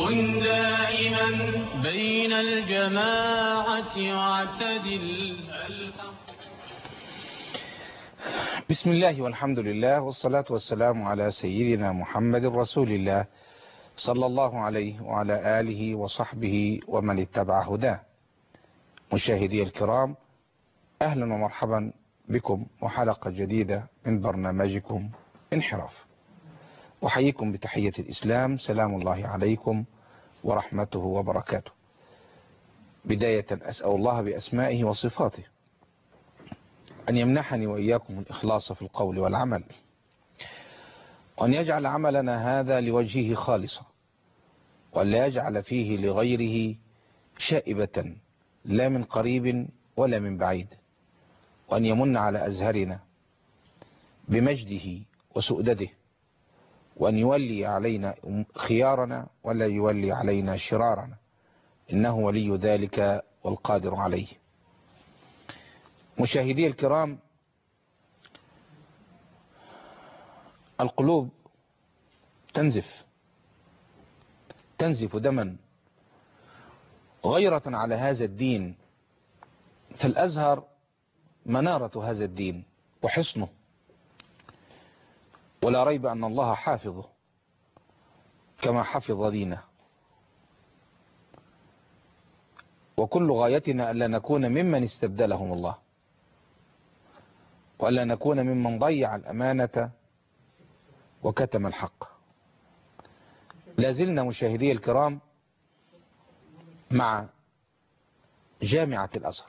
كن دائما بين الجماعة واعتدل بسم الله والحمد لله والصلاة والسلام على سيدنا محمد رسول الله صلى الله عليه وعلى آله وصحبه ومن اتبع هداه مشاهدي الكرام أهلا ومرحبا بكم وحلقة جديدة من برنامجكم انحراف أحييكم بتحية الإسلام سلام الله عليكم ورحمته وبركاته بداية أسأل الله بأسمائه وصفاته أن يمنحني وإياكم الإخلاص في القول والعمل وأن يجعل عملنا هذا لوجهه خالصا وأن لا يجعل فيه لغيره شائبة لا من قريب ولا من بعيد وأن يمن على أزهرنا بمجده وسؤدده وأن يولي علينا خيارنا ولا يولي علينا شرارنا إنه ولي ذلك والقادر عليه مشاهدي الكرام القلوب تنزف تنزف دما غيرة على هذا الدين فالأزهر منارة هذا الدين وحصنه ولا ريب أن الله حافظه كما حفظ دينه وكل غايتنا ألا نكون ممن استبدلهم الله وألا نكون ممن ضيع الأمانة وكتم الحق لازلنا مشاهدي الكرام مع جامعة الأزهر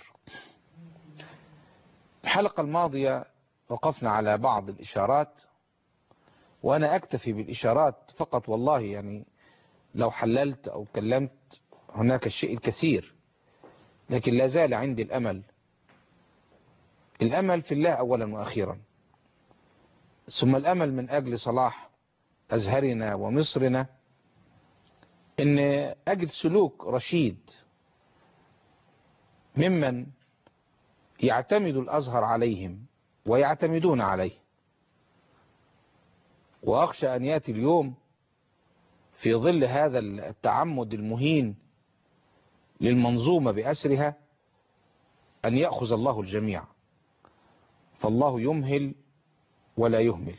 الحلقة الماضية وقفنا على بعض الإشارات وأنا أكتفي بالإشارات فقط والله يعني لو حللت أو كلمت هناك الشيء الكثير لكن لا زال عندي الأمل الأمل في الله أولا وأخيرا ثم الأمل من أجل صلاح أزهرنا ومصرنا إن أجد سلوك رشيد ممن يعتمد الأزهر عليهم ويعتمدون عليه وأخشى أن يأتي اليوم في ظل هذا التعمد المهين للمنظومة بأسرها أن يأخذ الله الجميع فالله يمهل ولا يهمل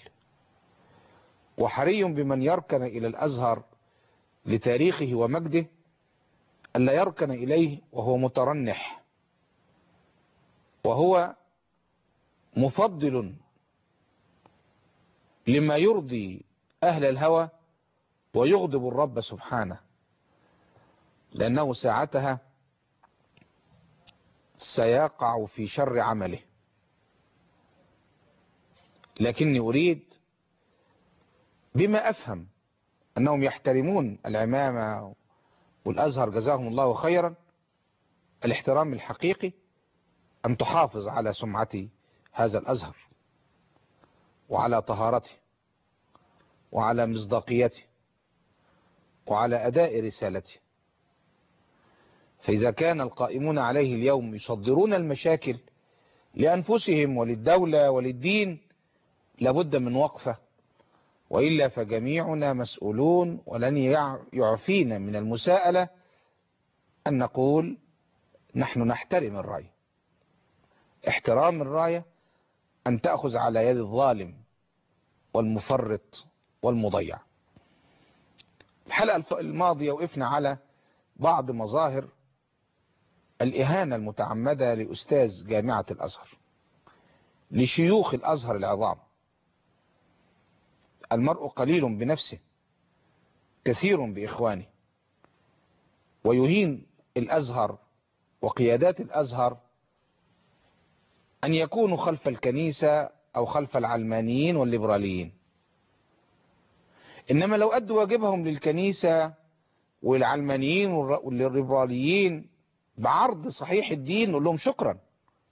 وحري بمن يركن إلى الأزهر لتاريخه ومجده ألا يركن إليه وهو مترنح وهو مفضل لما يرضي أهل الهوى ويغضب الرب سبحانه لأنه ساعتها سيقع في شر عمله لكني أريد بما أفهم أنهم يحترمون العمامة والأزهر جزاهم الله خيرا الاحترام الحقيقي أن تحافظ على سمعة هذا الأزهر وعلى طهارته وعلى مصداقيته وعلى أداء رسالته فإذا كان القائمون عليه اليوم يصدرون المشاكل لأنفسهم وللدولة وللدين لابد من وقفة وإلا فجميعنا مسؤولون ولن يعفينا من المساءلة أن نقول نحن نحترم الرأي احترام الراية أن تأخذ على يد الظالم والمفرط والمضيع الحلقة الماضية وقفنا على بعض مظاهر الإهانة المتعمدة لأستاذ جامعة الأزهر لشيوخ الأزهر العظام المرء قليل بنفسه كثير بإخوانه ويهين الأزهر وقيادات الأزهر أن يكونوا خلف الكنيسة أو خلف العلمانيين والليبراليين إنما لو أدوا واجبهم للكنيسة والعلمانيين والليبراليين بعرض صحيح الدين نقول لهم شكرا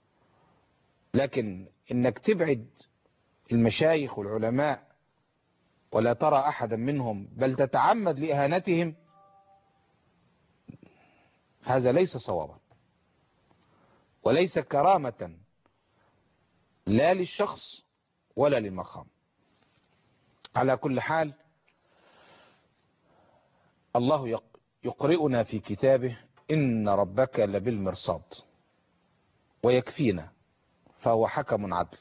لكن إنك تبعد المشايخ والعلماء ولا ترى أحدا منهم بل تتعمد لإهانتهم هذا ليس صوابا وليس كرامة لا للشخص ولا للمقام على كل حال الله يقرئنا في كتابه إن ربك لبالمرصاد ويكفينا فهو حكم عدل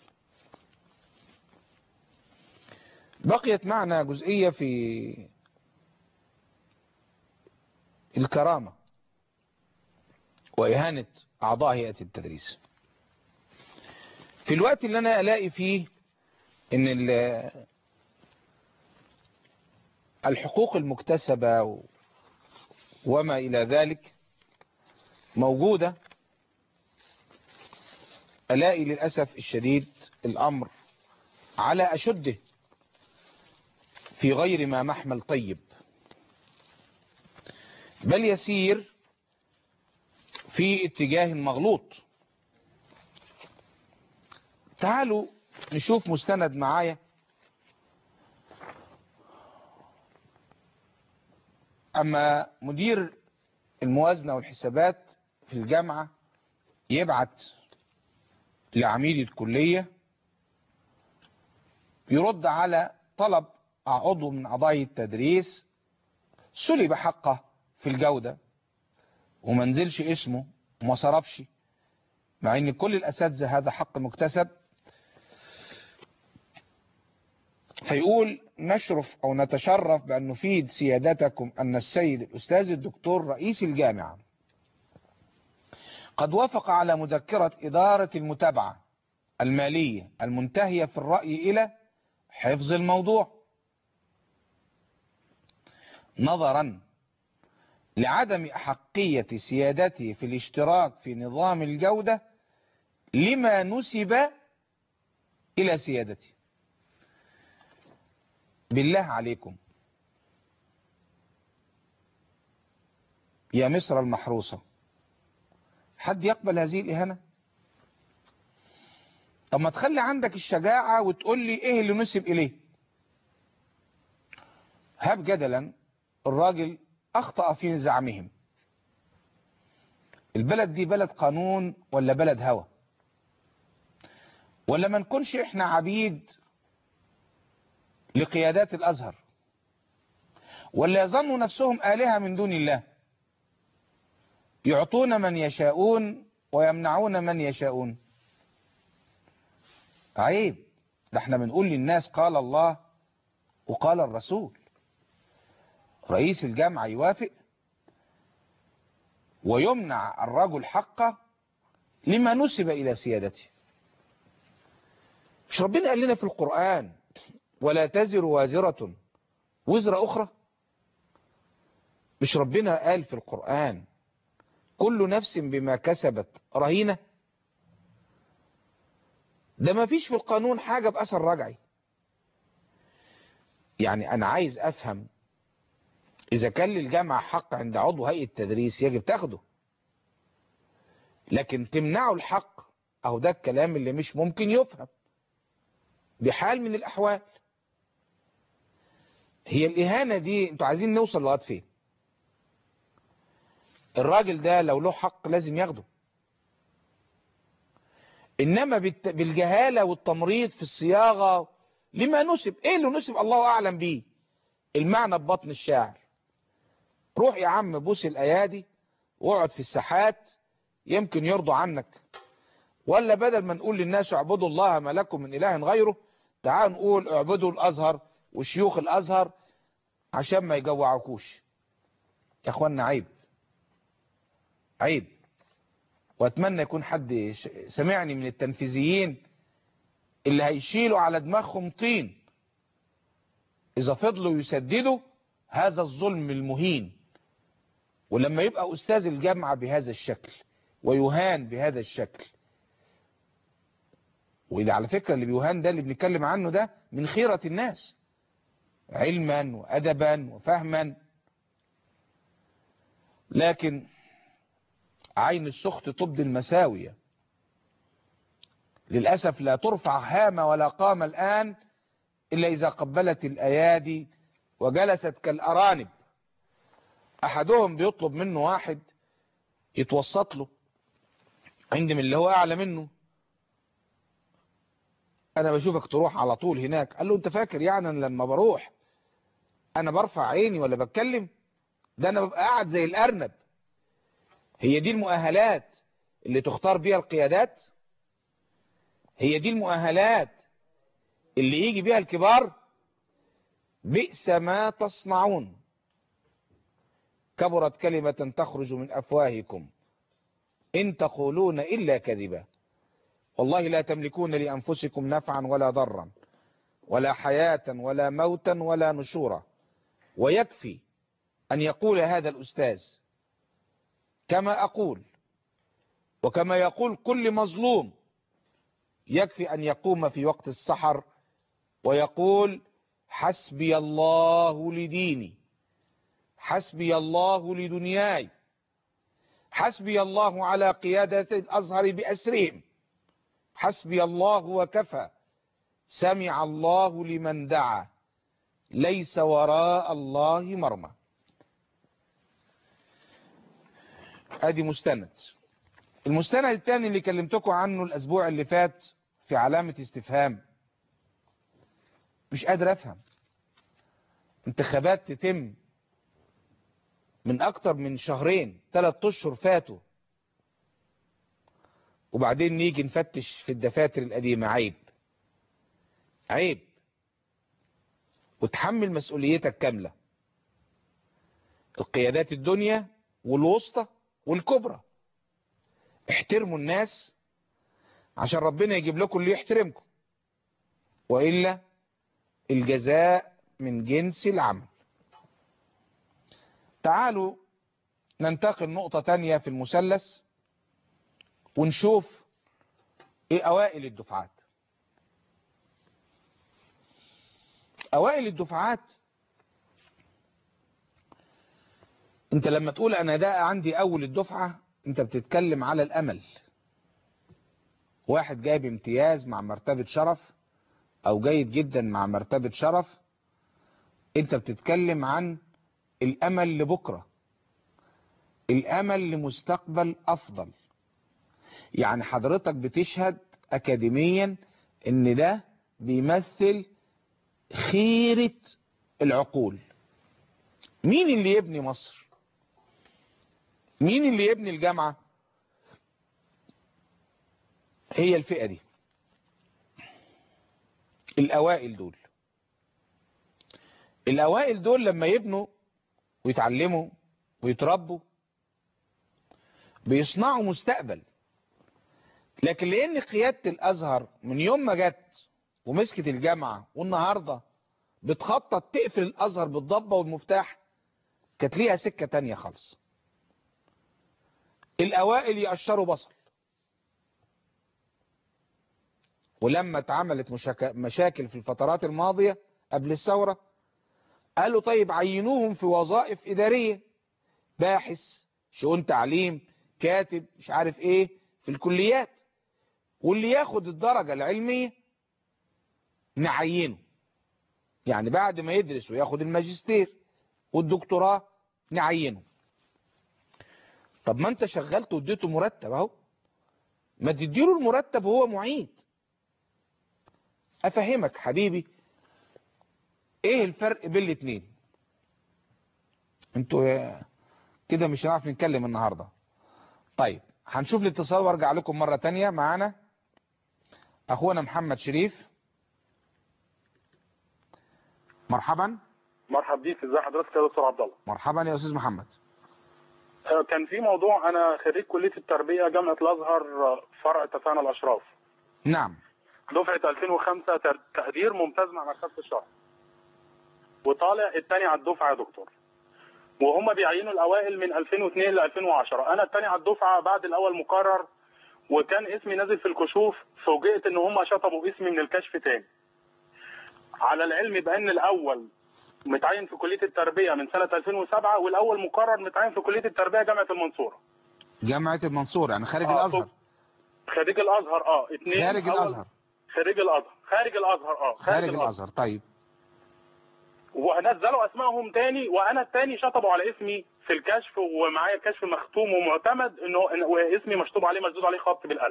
بقيت معنا جزئية في الكرامة وإهانة أعضاء هيئة التدريس في الوقت اللي أنا ألاقي فيه إن الحقوق المكتسبة وما إلى ذلك موجودة ألاقي للأسف الشديد الأمر على أشده في غير ما محمل طيب بل يسير في اتجاه مغلوط تعالوا نشوف مستند معايا أما مدير الموازنة والحسابات في الجامعة يبعت لعميد الكلية يرد على طلب عضو من أعضاء التدريس سلب حقه في الجودة وما نزلش اسمه وما صرفش مع ان كل الاساتذه هذا حق مكتسب فيقول نشرف او نتشرف بان نفيد سيادتكم ان السيد الاستاذ الدكتور رئيس الجامعه قد وافق على مذكره اداره المتابعه الماليه المنتهيه في الراي الى حفظ الموضوع نظرا لعدم أحقية سيادته في الاشتراك في نظام الجودة لما نسب إلى سيادته بالله عليكم يا مصر المحروسة حد يقبل هذه الإهانة طب ما تخلي عندك الشجاعة وتقول لي إيه اللي نسب إليه هب جدلا الراجل أخطأ في زعمهم البلد دي بلد قانون ولا بلد هوى ولا ما نكونش احنا عبيد لقيادات الأزهر ولا يظنوا نفسهم آلهة من دون الله يعطون من يشاءون ويمنعون من يشاءون عيب ده احنا بنقول للناس قال الله وقال الرسول رئيس الجامعة يوافق ويمنع الرجل حقه لما نسب إلى سيادته مش ربنا قال لنا في القرآن ولا تزر وازرة وزر أخرى مش ربنا قال في القرآن كل نفس بما كسبت رهينة ده ما فيش في القانون حاجة بأثر رجعي يعني أنا عايز أفهم إذا كان للجامعة حق عند عضو هيئة التدريس يجب تاخده لكن تمنعه الحق أو ده الكلام اللي مش ممكن يفهم بحال من الأحوال هي الإهانة دي انتوا عايزين نوصل لغاية فين الراجل ده لو له حق لازم ياخده إنما بالجهالة والتمريض في الصياغة لما نسب إيه اللي نسب الله أعلم بيه المعنى ببطن الشاعر روح يا عم بوس الايادي واقعد في الساحات يمكن يرضوا عنك ولا بدل ما نقول للناس اعبدوا الله ما لكم من اله غيره تعال نقول اعبدوا الازهر وشيوخ الازهر عشان ما يجوعكوش يا اخوانا عيب عيب واتمنى يكون حد سمعني من التنفيذيين اللي هيشيلوا على دماغهم طين اذا فضلوا يسددوا هذا الظلم المهين ولما يبقى أستاذ الجامعة بهذا الشكل ويهان بهذا الشكل وإذا على فكرة اللي بيهان ده اللي بنتكلم عنه ده من خيرة الناس علما وأدبا وفهما لكن عين السخط تبدي المساوية للأسف لا ترفع هامة ولا قام الآن إلا إذا قبلت الأيادي وجلست كالأرانب أحدهم بيطلب منه واحد يتوسط له عند من اللي هو أعلى منه أنا بشوفك تروح على طول هناك قال له أنت فاكر يعني لما بروح أنا برفع عيني ولا بتكلم ده انا ببقى قاعد زي الارنب هي دي المؤهلات اللي تختار بيها القيادات هي دي المؤهلات اللي يجي بيها الكبار بئس ما تصنعون كبرت كلمة تخرج من أفواهكم إن تقولون إلا كذبا والله لا تملكون لأنفسكم نفعا ولا ضرا ولا حياة ولا موتا ولا نشورا ويكفي أن يقول هذا الأستاذ كما أقول وكما يقول كل مظلوم يكفي أن يقوم في وقت السحر ويقول حسبي الله لديني حسبي الله لدنياي حسبي الله على قيادة الأزهر بأسرهم حسبي الله وكفى سمع الله لمن دعا ليس وراء الله مرمى ادي مستند المستند الثاني اللي كلمتكم عنه الاسبوع اللي فات في علامة استفهام مش قادر افهم انتخابات تتم من اكتر من شهرين ثلاث اشهر فاتوا وبعدين نيجي نفتش في الدفاتر القديمة عيب عيب وتحمل مسؤوليتك كاملة القيادات الدنيا والوسطى والكبرى احترموا الناس عشان ربنا يجيب لكم اللي يحترمكم وإلا الجزاء من جنس العمل تعالوا ننتقل نقطة تانية في المثلث ونشوف ايه اوائل الدفعات اوائل الدفعات انت لما تقول انا ده عندي اول الدفعة انت بتتكلم على الامل واحد جايب امتياز مع مرتبة شرف او جيد جدا مع مرتبة شرف انت بتتكلم عن الامل لبكرة الامل لمستقبل افضل يعني حضرتك بتشهد اكاديميا ان ده بيمثل خيرة العقول مين اللي يبني مصر مين اللي يبني الجامعة هي الفئة دي الاوائل دول الاوائل دول لما يبنوا ويتعلموا ويتربوا بيصنعوا مستقبل لكن لان قيادة الازهر من يوم ما جت ومسكت الجامعة والنهاردة بتخطط تقفل الازهر بالضبة والمفتاح كانت ليها سكة تانية خالص الاوائل يقشروا بصل ولما اتعملت مشاك... مشاكل في الفترات الماضية قبل الثورة قالوا طيب عينوهم في وظائف ادارية باحث شؤون تعليم كاتب مش عارف ايه في الكليات واللي ياخد الدرجة العلمية نعينه يعني بعد ما يدرس وياخد الماجستير والدكتوراه نعينه طب ما انت شغلت واديته مرتب اهو ما تديله المرتب وهو معيد افهمك حبيبي ايه الفرق بين الاتنين انتوا كده مش هنعرف نتكلم النهاردة طيب هنشوف الاتصال وارجع لكم مرة تانية معانا اخونا محمد شريف مرحبا مرحب بيك ازي حضرتك يا دكتور عبد الله مرحبا يا استاذ محمد آه، كان في موضوع انا خريج كليه التربيه جامعه الازهر آه، فرع تفاعل الاشراف نعم دفعه 2005 تر- تقدير ممتاز مع مركز الشرف وطالع الثاني على الدفعه يا دكتور وهم بيعينوا الاوائل من 2002 ل 2010 انا الثاني على الدفعه بعد الاول مقرر وكان اسمي نازل في الكشوف فوجئت ان هم شطبوا اسمي من الكشف تاني على العلم بان الاول متعين في كليه التربيه من سنه 2007 والاول مقرر متعين في كليه التربيه جامعه المنصوره جامعة المنصورة يعني خارج آه، الازهر خريج الازهر اه اثنين خارج أول- الازهر خريج الازهر خارج الازهر اه خارج الازهر طيب ونزلوا اسمائهم تاني وانا التاني شطبوا على اسمي في الكشف ومعايا الكشف مختوم ومعتمد انه إن- واسمي مشطوب عليه مسدود عليه خط بالقلم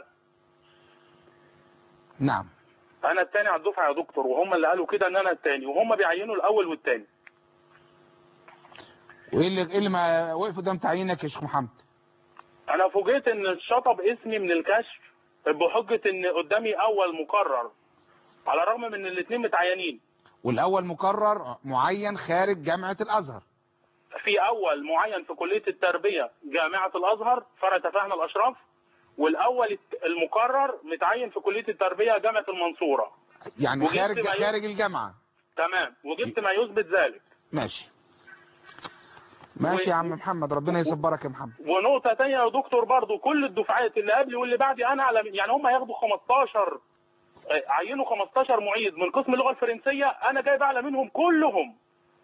نعم انا التاني على الدفعه يا دكتور وهم اللي قالوا كده ان انا التاني وهم بيعينوا الاول والتاني وايه اللي ايه اللي ما وقف قدام تعيينك يا شيخ محمد انا فوجئت ان اتشطب اسمي من الكشف بحجه ان قدامي اول مقرر على الرغم من ان الاثنين متعينين والاول مقرر معين خارج جامعة الازهر في اول معين في كليه التربيه جامعه الازهر فرع تفاهم الاشراف والاول المقرر متعين في كليه التربيه جامعه المنصوره يعني وجبت خارج ما ي- خارج الجامعة تمام وجبت ما يثبت ذلك ماشي ماشي يا عم محمد ربنا يصبرك يا محمد ونقطه تانية يا دكتور برضو كل الدفعات اللي قبلي واللي بعدي انا اعلم يعني هم هياخدوا 15 آه، عينوا 15 معيد من قسم اللغه الفرنسيه انا جايب اعلى منهم كلهم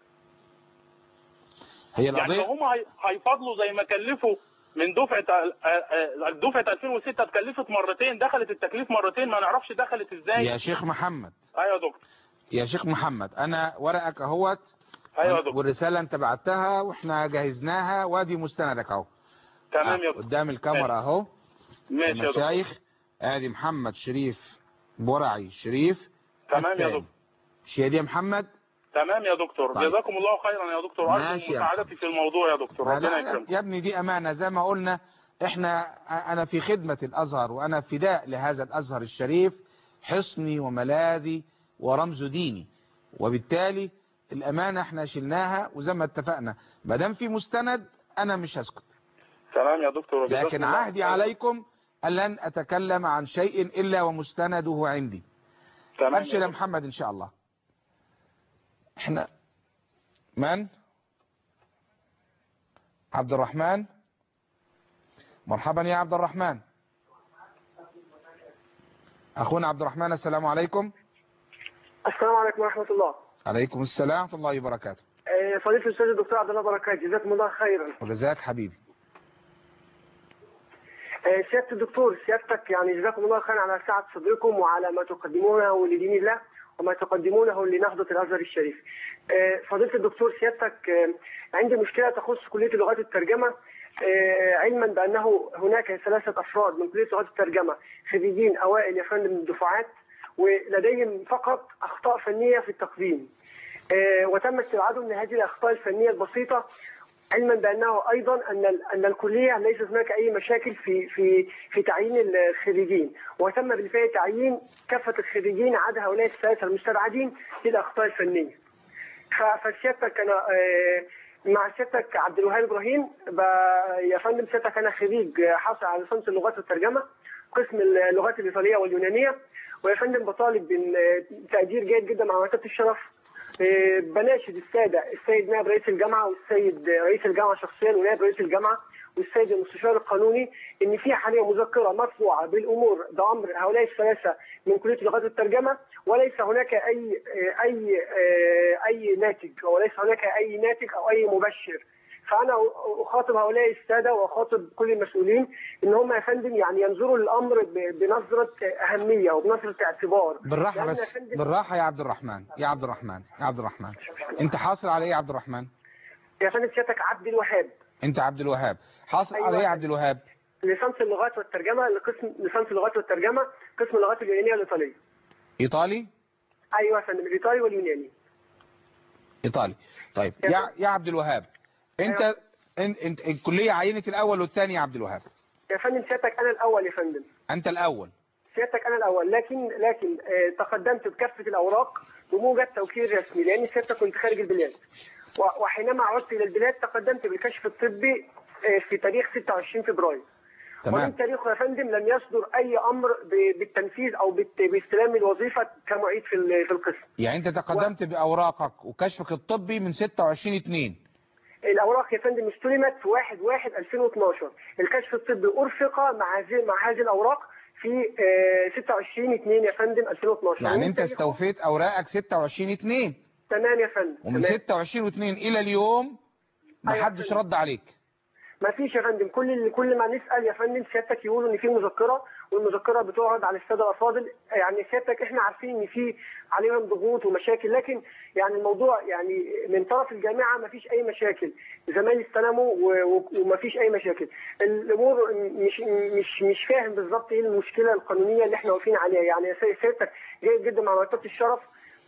هي يعني القضية هم هي- هيفضلوا زي ما كلفوا من دفعه آه، آه، دفعه 2006 اتكلفت مرتين دخلت التكليف مرتين ما نعرفش دخلت ازاي يا شيخ محمد ايوه يا دكتور يا شيخ محمد انا ورقك اهوت ايوه يا دكتور والرسالة انت بعتها واحنا جهزناها وادي مستندك اهو تمام يا آه، دكتور قدام الكاميرا اهو ماشي يا دكتور المشايخ ادي محمد شريف برعي شريف تمام يا الثاني. دكتور مش هي دي يا محمد تمام يا دكتور طيب. جزاكم الله خيرا يا دكتور ارجو ماشي يا مساعدتي في الموضوع يا دكتور ما ربنا لا يكرمك يا ابني دي امانه زي ما قلنا احنا انا في خدمه الازهر وانا فداء لهذا الازهر الشريف حصني وملاذي ورمز ديني وبالتالي الامانه احنا شلناها وزي ما اتفقنا ما دام في مستند انا مش هسكت تمام يا دكتور جزاكم لكن الله عهدي خيراً. عليكم ان لن اتكلم عن شيء الا ومستنده عندي تمام ابشر يا يا محمد ان شاء الله احنا من عبد الرحمن مرحبا يا عبد الرحمن اخونا عبد الرحمن السلام عليكم السلام عليكم ورحمة الله. عليكم السلام ورحمه الله وبركاته آه، فضيلة الأستاذ الدكتور عبد الله بركات جزاكم الله خيرا. وجزاك حبيبي آه، سيادة الدكتور سيادتك يعني جزاكم الله خيرا على سعة صدركم وعلى ما تقدمونه لدين الله وما تقدمونه لنهضة الأزهر الشريف. آه، فضيلة الدكتور سيادتك آه، عندي مشكلة تخص كلية لغات الترجمة آه، علما بأنه هناك ثلاثة أفراد من كلية لغات الترجمة خريجين أوائل يا فندم من الدفعات ولديهم فقط أخطاء فنية في التقديم. آه، وتم استبعادهم من هذه الأخطاء الفنية البسيطة علما بانه ايضا ان ال- ان الكليه ليست هناك اي مشاكل في في في تعيين الخريجين وتم بالفعل تعيين كافه الخريجين عدا هؤلاء الثلاثه المستبعدين للاخطاء الفنيه. ف- فسيادتك انا آه، مع سيادتك عبد الوهاب ابراهيم ب- يا فندم سيادتك انا خريج آه، حاصل على ليسانس اللغات والترجمه قسم اللغات الايطاليه واليونانيه ويا فندم بطالب بتقدير جيد جدا مع مكتبه الشرف آه، بناشد الساده السيد نائب رئيس الجامعه والسيد رئيس الجامعه شخصيا ونائب رئيس الجامعه والسيد المستشار القانوني ان في حاليا مذكره مرفوعه بالامور بامر هؤلاء الثلاثه من كليه اللغات والترجمه وليس هناك اي آه، اي آه، اي ناتج وليس هناك اي ناتج او اي مبشر فانا اخاطب هؤلاء الساده واخاطب كل المسؤولين ان هم يا فندم يعني ينظروا للامر ب- بنظره اهميه وبنظره اعتبار بالراحه لأن يا بس فندم- بالراحه يا عبد الرحمن يا عبد الرحمن يا عبد الرحمن انت حاصل على ايه يا عبد الرحمن يا فندم سيادتك عبد الوهاب انت عبد الوهاب حاصل أيوة. على ايه يا عبد الوهاب ليسانس اللغات والترجمه لقسم ليسانس اللغات والترجمه قسم اللغات اليونانيه والايطاليه ايطالي ايوه يا فندم الايطالي واليوناني ايطالي طيب يا يا فندم. يا عبد الوهاب انت أيوة. انت, انت الكليه عينت الاول والثاني يا عبد الوهاب يا فندم سيادتك انا الاول يا فندم انت الاول سيادتك انا الاول لكن لكن آه، تقدمت بكافه الاوراق بموجب توكيل رسمي لاني سيادتك كنت خارج البلاد و- وحينما عدت الى البلاد تقدمت بالكشف الطبي آه، في تاريخ 26 فبراير ومن تمام تاريخه يا فندم لم يصدر اي امر ب- بالتنفيذ او بالت- باستلام الوظيفه كمعيد في ال- في القسم يعني انت تقدمت باوراقك وكشفك الطبي من 26 2 الاوراق يا فندم استلمت في 1 1 2012 الكشف الطبي ارفق مع هذه مع هذه الاوراق في آه، 26 2 يا فندم 2012 يعني ومن انت تاريخه- استوفيت اوراقك 26 2 تمام يا فندم ومن تمام. 26 2 الى اليوم ما أيوة حدش فندم. رد عليك ما فيش يا فندم كل اللي كل ما نسال يا فندم سيادتك يقولوا ان في مذكره والمذكره بتعرض على الساده الافاضل يعني سيادتك احنا عارفين ان في عليهم ضغوط ومشاكل لكن يعني الموضوع يعني من طرف الجامعه ما فيش اي مشاكل زمايلي استلموا و- و- وما فيش اي مشاكل الامور مش مش مش فاهم بالظبط ايه المشكله القانونيه اللي احنا واقفين عليها يعني سي- سيادتك جيد جدا مع مكتبه الشرف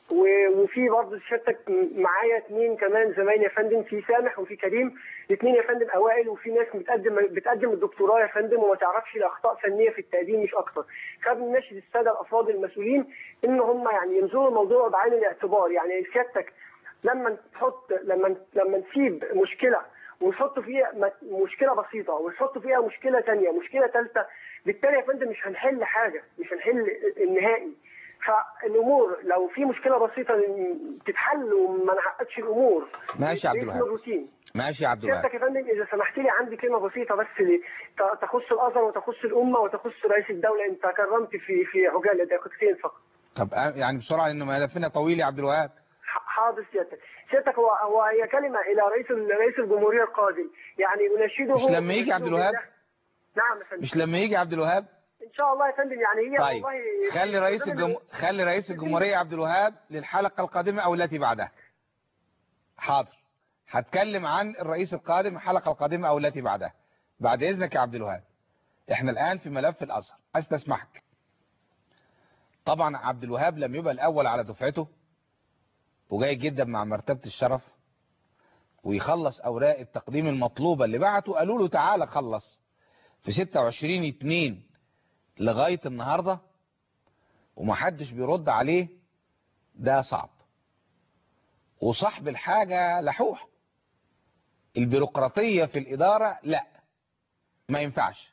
و- وفي برضه سيادتك م- معايا اثنين كمان زمايلي يا فندم في سامح وفي كريم الاثنين يا فندم اوائل وفي ناس بتقدم بتقدم الدكتوراه يا فندم وما تعرفش الاخطاء فنيه في التقديم مش اكتر فبنناشد الساده الافاضل المسؤولين ان هم يعني ينظروا الموضوع بعين الاعتبار يعني سيادتك لما تحط لما لما نسيب مشكله ونحط فيها م- مشكله بسيطه ونحط فيها مشكله ثانيه مشكله ثالثه بالتالي يا فندم مش هنحل حاجه مش هنحل النهائي فالامور لو في مشكله بسيطه تتحل وما نعقدش الامور ماشي يا عبد باسم الوهاب. الروتين ماشي يا عبد الوهاب سيادتك يا فندم اذا سمحت لي عندي كلمه بسيطه بس ل- ت- تخص الازهر وتخص الامه وتخص رئيس الدوله انت كرمت في في عجاله دقيقتين فقط طب آه، يعني بسرعه لانه ملفنا طويل يا عبد الوهاب ح- حاضر سيادتك سيادتك هو هو هي كلمه الى رئيس ال- رئيس الجمهوريه القادم يعني اناشده مش لما يجي عبد الوهاب؟ نعم يا فندم مش لما يجي عبد الوهاب ان شاء الله يا فندم يعني هي طيب والله خلي رئيس زمن- الجم... خلي رئيس الجمهورية عبد الوهاب للحلقة القادمة أو التي بعدها حاضر هتكلم عن الرئيس القادم الحلقة القادمة أو التي بعدها بعد إذنك يا عبد الوهاب احنا الآن في ملف الأزهر عايز تسمحك طبعا عبد الوهاب لم يبقى الأول على دفعته وجاي جدا مع مرتبة الشرف ويخلص أوراق التقديم المطلوبة اللي بعته قالوا له تعالى خلص في 26 2 لغاية النهاردة ومحدش بيرد عليه ده صعب وصاحب الحاجة لحوح البيروقراطية في الإدارة لا ما ينفعش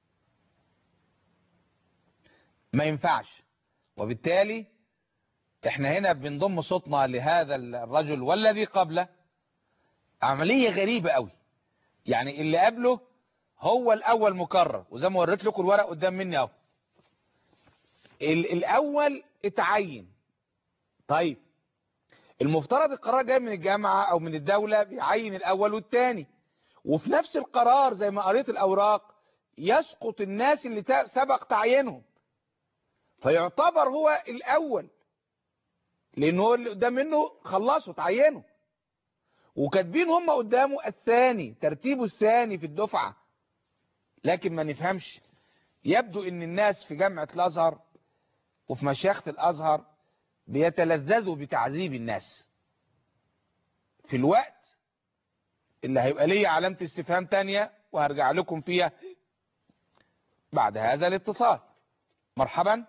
ما ينفعش وبالتالي احنا هنا بنضم صوتنا لهذا الرجل والذي قبله عملية غريبة قوي يعني اللي قبله هو الأول مكرر وزي ما وريت لكم الورق قدام مني اهو ال- الاول اتعين طيب المفترض القرار جاي من الجامعة او من الدولة بيعين الاول والتاني وفي نفس القرار زي ما قريت الاوراق يسقط الناس اللي تا- سبق تعيينهم فيعتبر هو الاول لان هو اللي قدام منه خلصوا تعينوا وكاتبين هم قدامه الثاني ترتيبه الثاني في الدفعة لكن ما نفهمش يبدو ان الناس في جامعة الازهر وفي مشيخة الازهر بيتلذذوا بتعذيب الناس في الوقت اللي هيبقى ليه علامة استفهام تانية وهرجع لكم فيها بعد هذا الاتصال مرحبا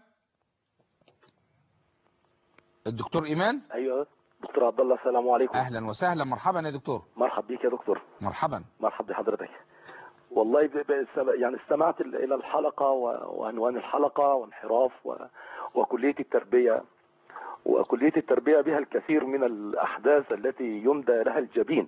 الدكتور ايمان ايوه دكتور عبد الله السلام عليكم اهلا وسهلا مرحبا يا دكتور مرحب بيك يا دكتور مرحبا مرحب بحضرتك والله ب... ب... يعني استمعت ال- الى الحلقه و... وعنوان الحلقه وانحراف و... وكليه التربيه وكليه التربيه بها الكثير من الاحداث التي يمدى لها الجبين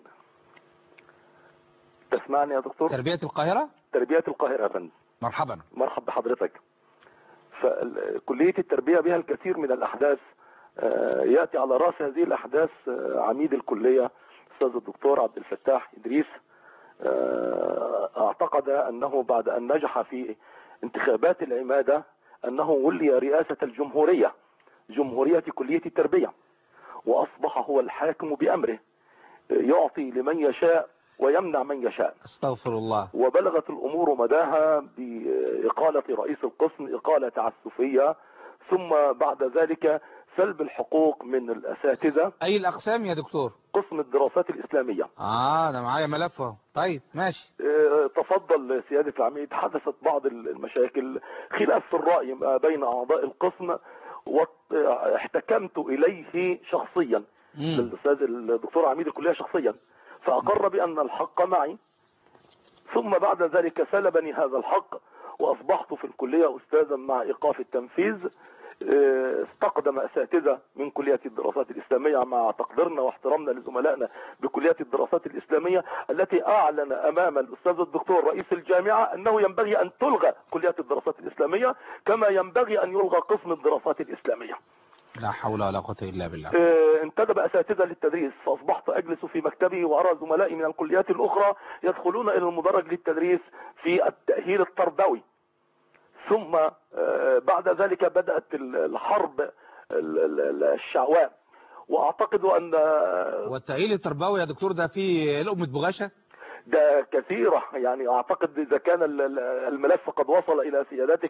تسمعني يا دكتور تربية القاهرة تربيه القاهره يا فندم مرحبا مرحب بحضرتك فكلية التربية بها الكثير من الأحداث آه، يأتي على رأس هذه الأحداث آه، عميد الكلية الأستاذ الدكتور عبد الفتاح إدريس آه، اعتقد أنه بعد أن نجح في انتخابات العمادة أنه ولي رئاسة الجمهورية جمهورية كلية التربية وأصبح هو الحاكم بأمره آه، يعطي لمن يشاء ويمنع من يشاء استغفر الله وبلغت الأمور مداها بإقالة رئيس القسم إقالة تعسفية ثم بعد ذلك سلب الحقوق من الأساتذة اي الاقسام يا دكتور قسم الدراسات الإسلامية اه ده معايا ملف اهو طيب ماشي آه، تفضل سيادة العميد حدثت بعض المشاكل خلاف في الرأي ما بين أعضاء القسم واحتكمت إليه شخصيا مم. للأستاذ الدكتور عميد الكلية شخصيا فأقر بأن الحق معي ثم بعد ذلك سلبني هذا الحق وأصبحت في الكلية أستاذا مع إيقاف التنفيذ آه، استقدم أساتذة من كلية الدراسات الإسلامية مع تقديرنا واحترامنا لزملائنا بكلية الدراسات الإسلامية التي أعلن أمام الأستاذ الدكتور رئيس الجامعة أنه ينبغي أن تلغى كلية الدراسات الإسلامية كما ينبغي أن يلغى قسم الدراسات الإسلامية لا حول ولا قوة الا بالله آه، انتدب اساتذه للتدريس فاصبحت اجلس في مكتبي وارى زملائي من الكليات الاخرى يدخلون الى المدرج للتدريس في التاهيل التربوي ثم آه، بعد ذلك بدات ال- الحرب ال- ال- ال- الشعواء واعتقد ان والتأهيل التربوي يا دكتور ده فيه لقمة بغاشة ده كثيرة يعني أعتقد إذا كان ال- ال- الملف قد وصل إلى سيادتك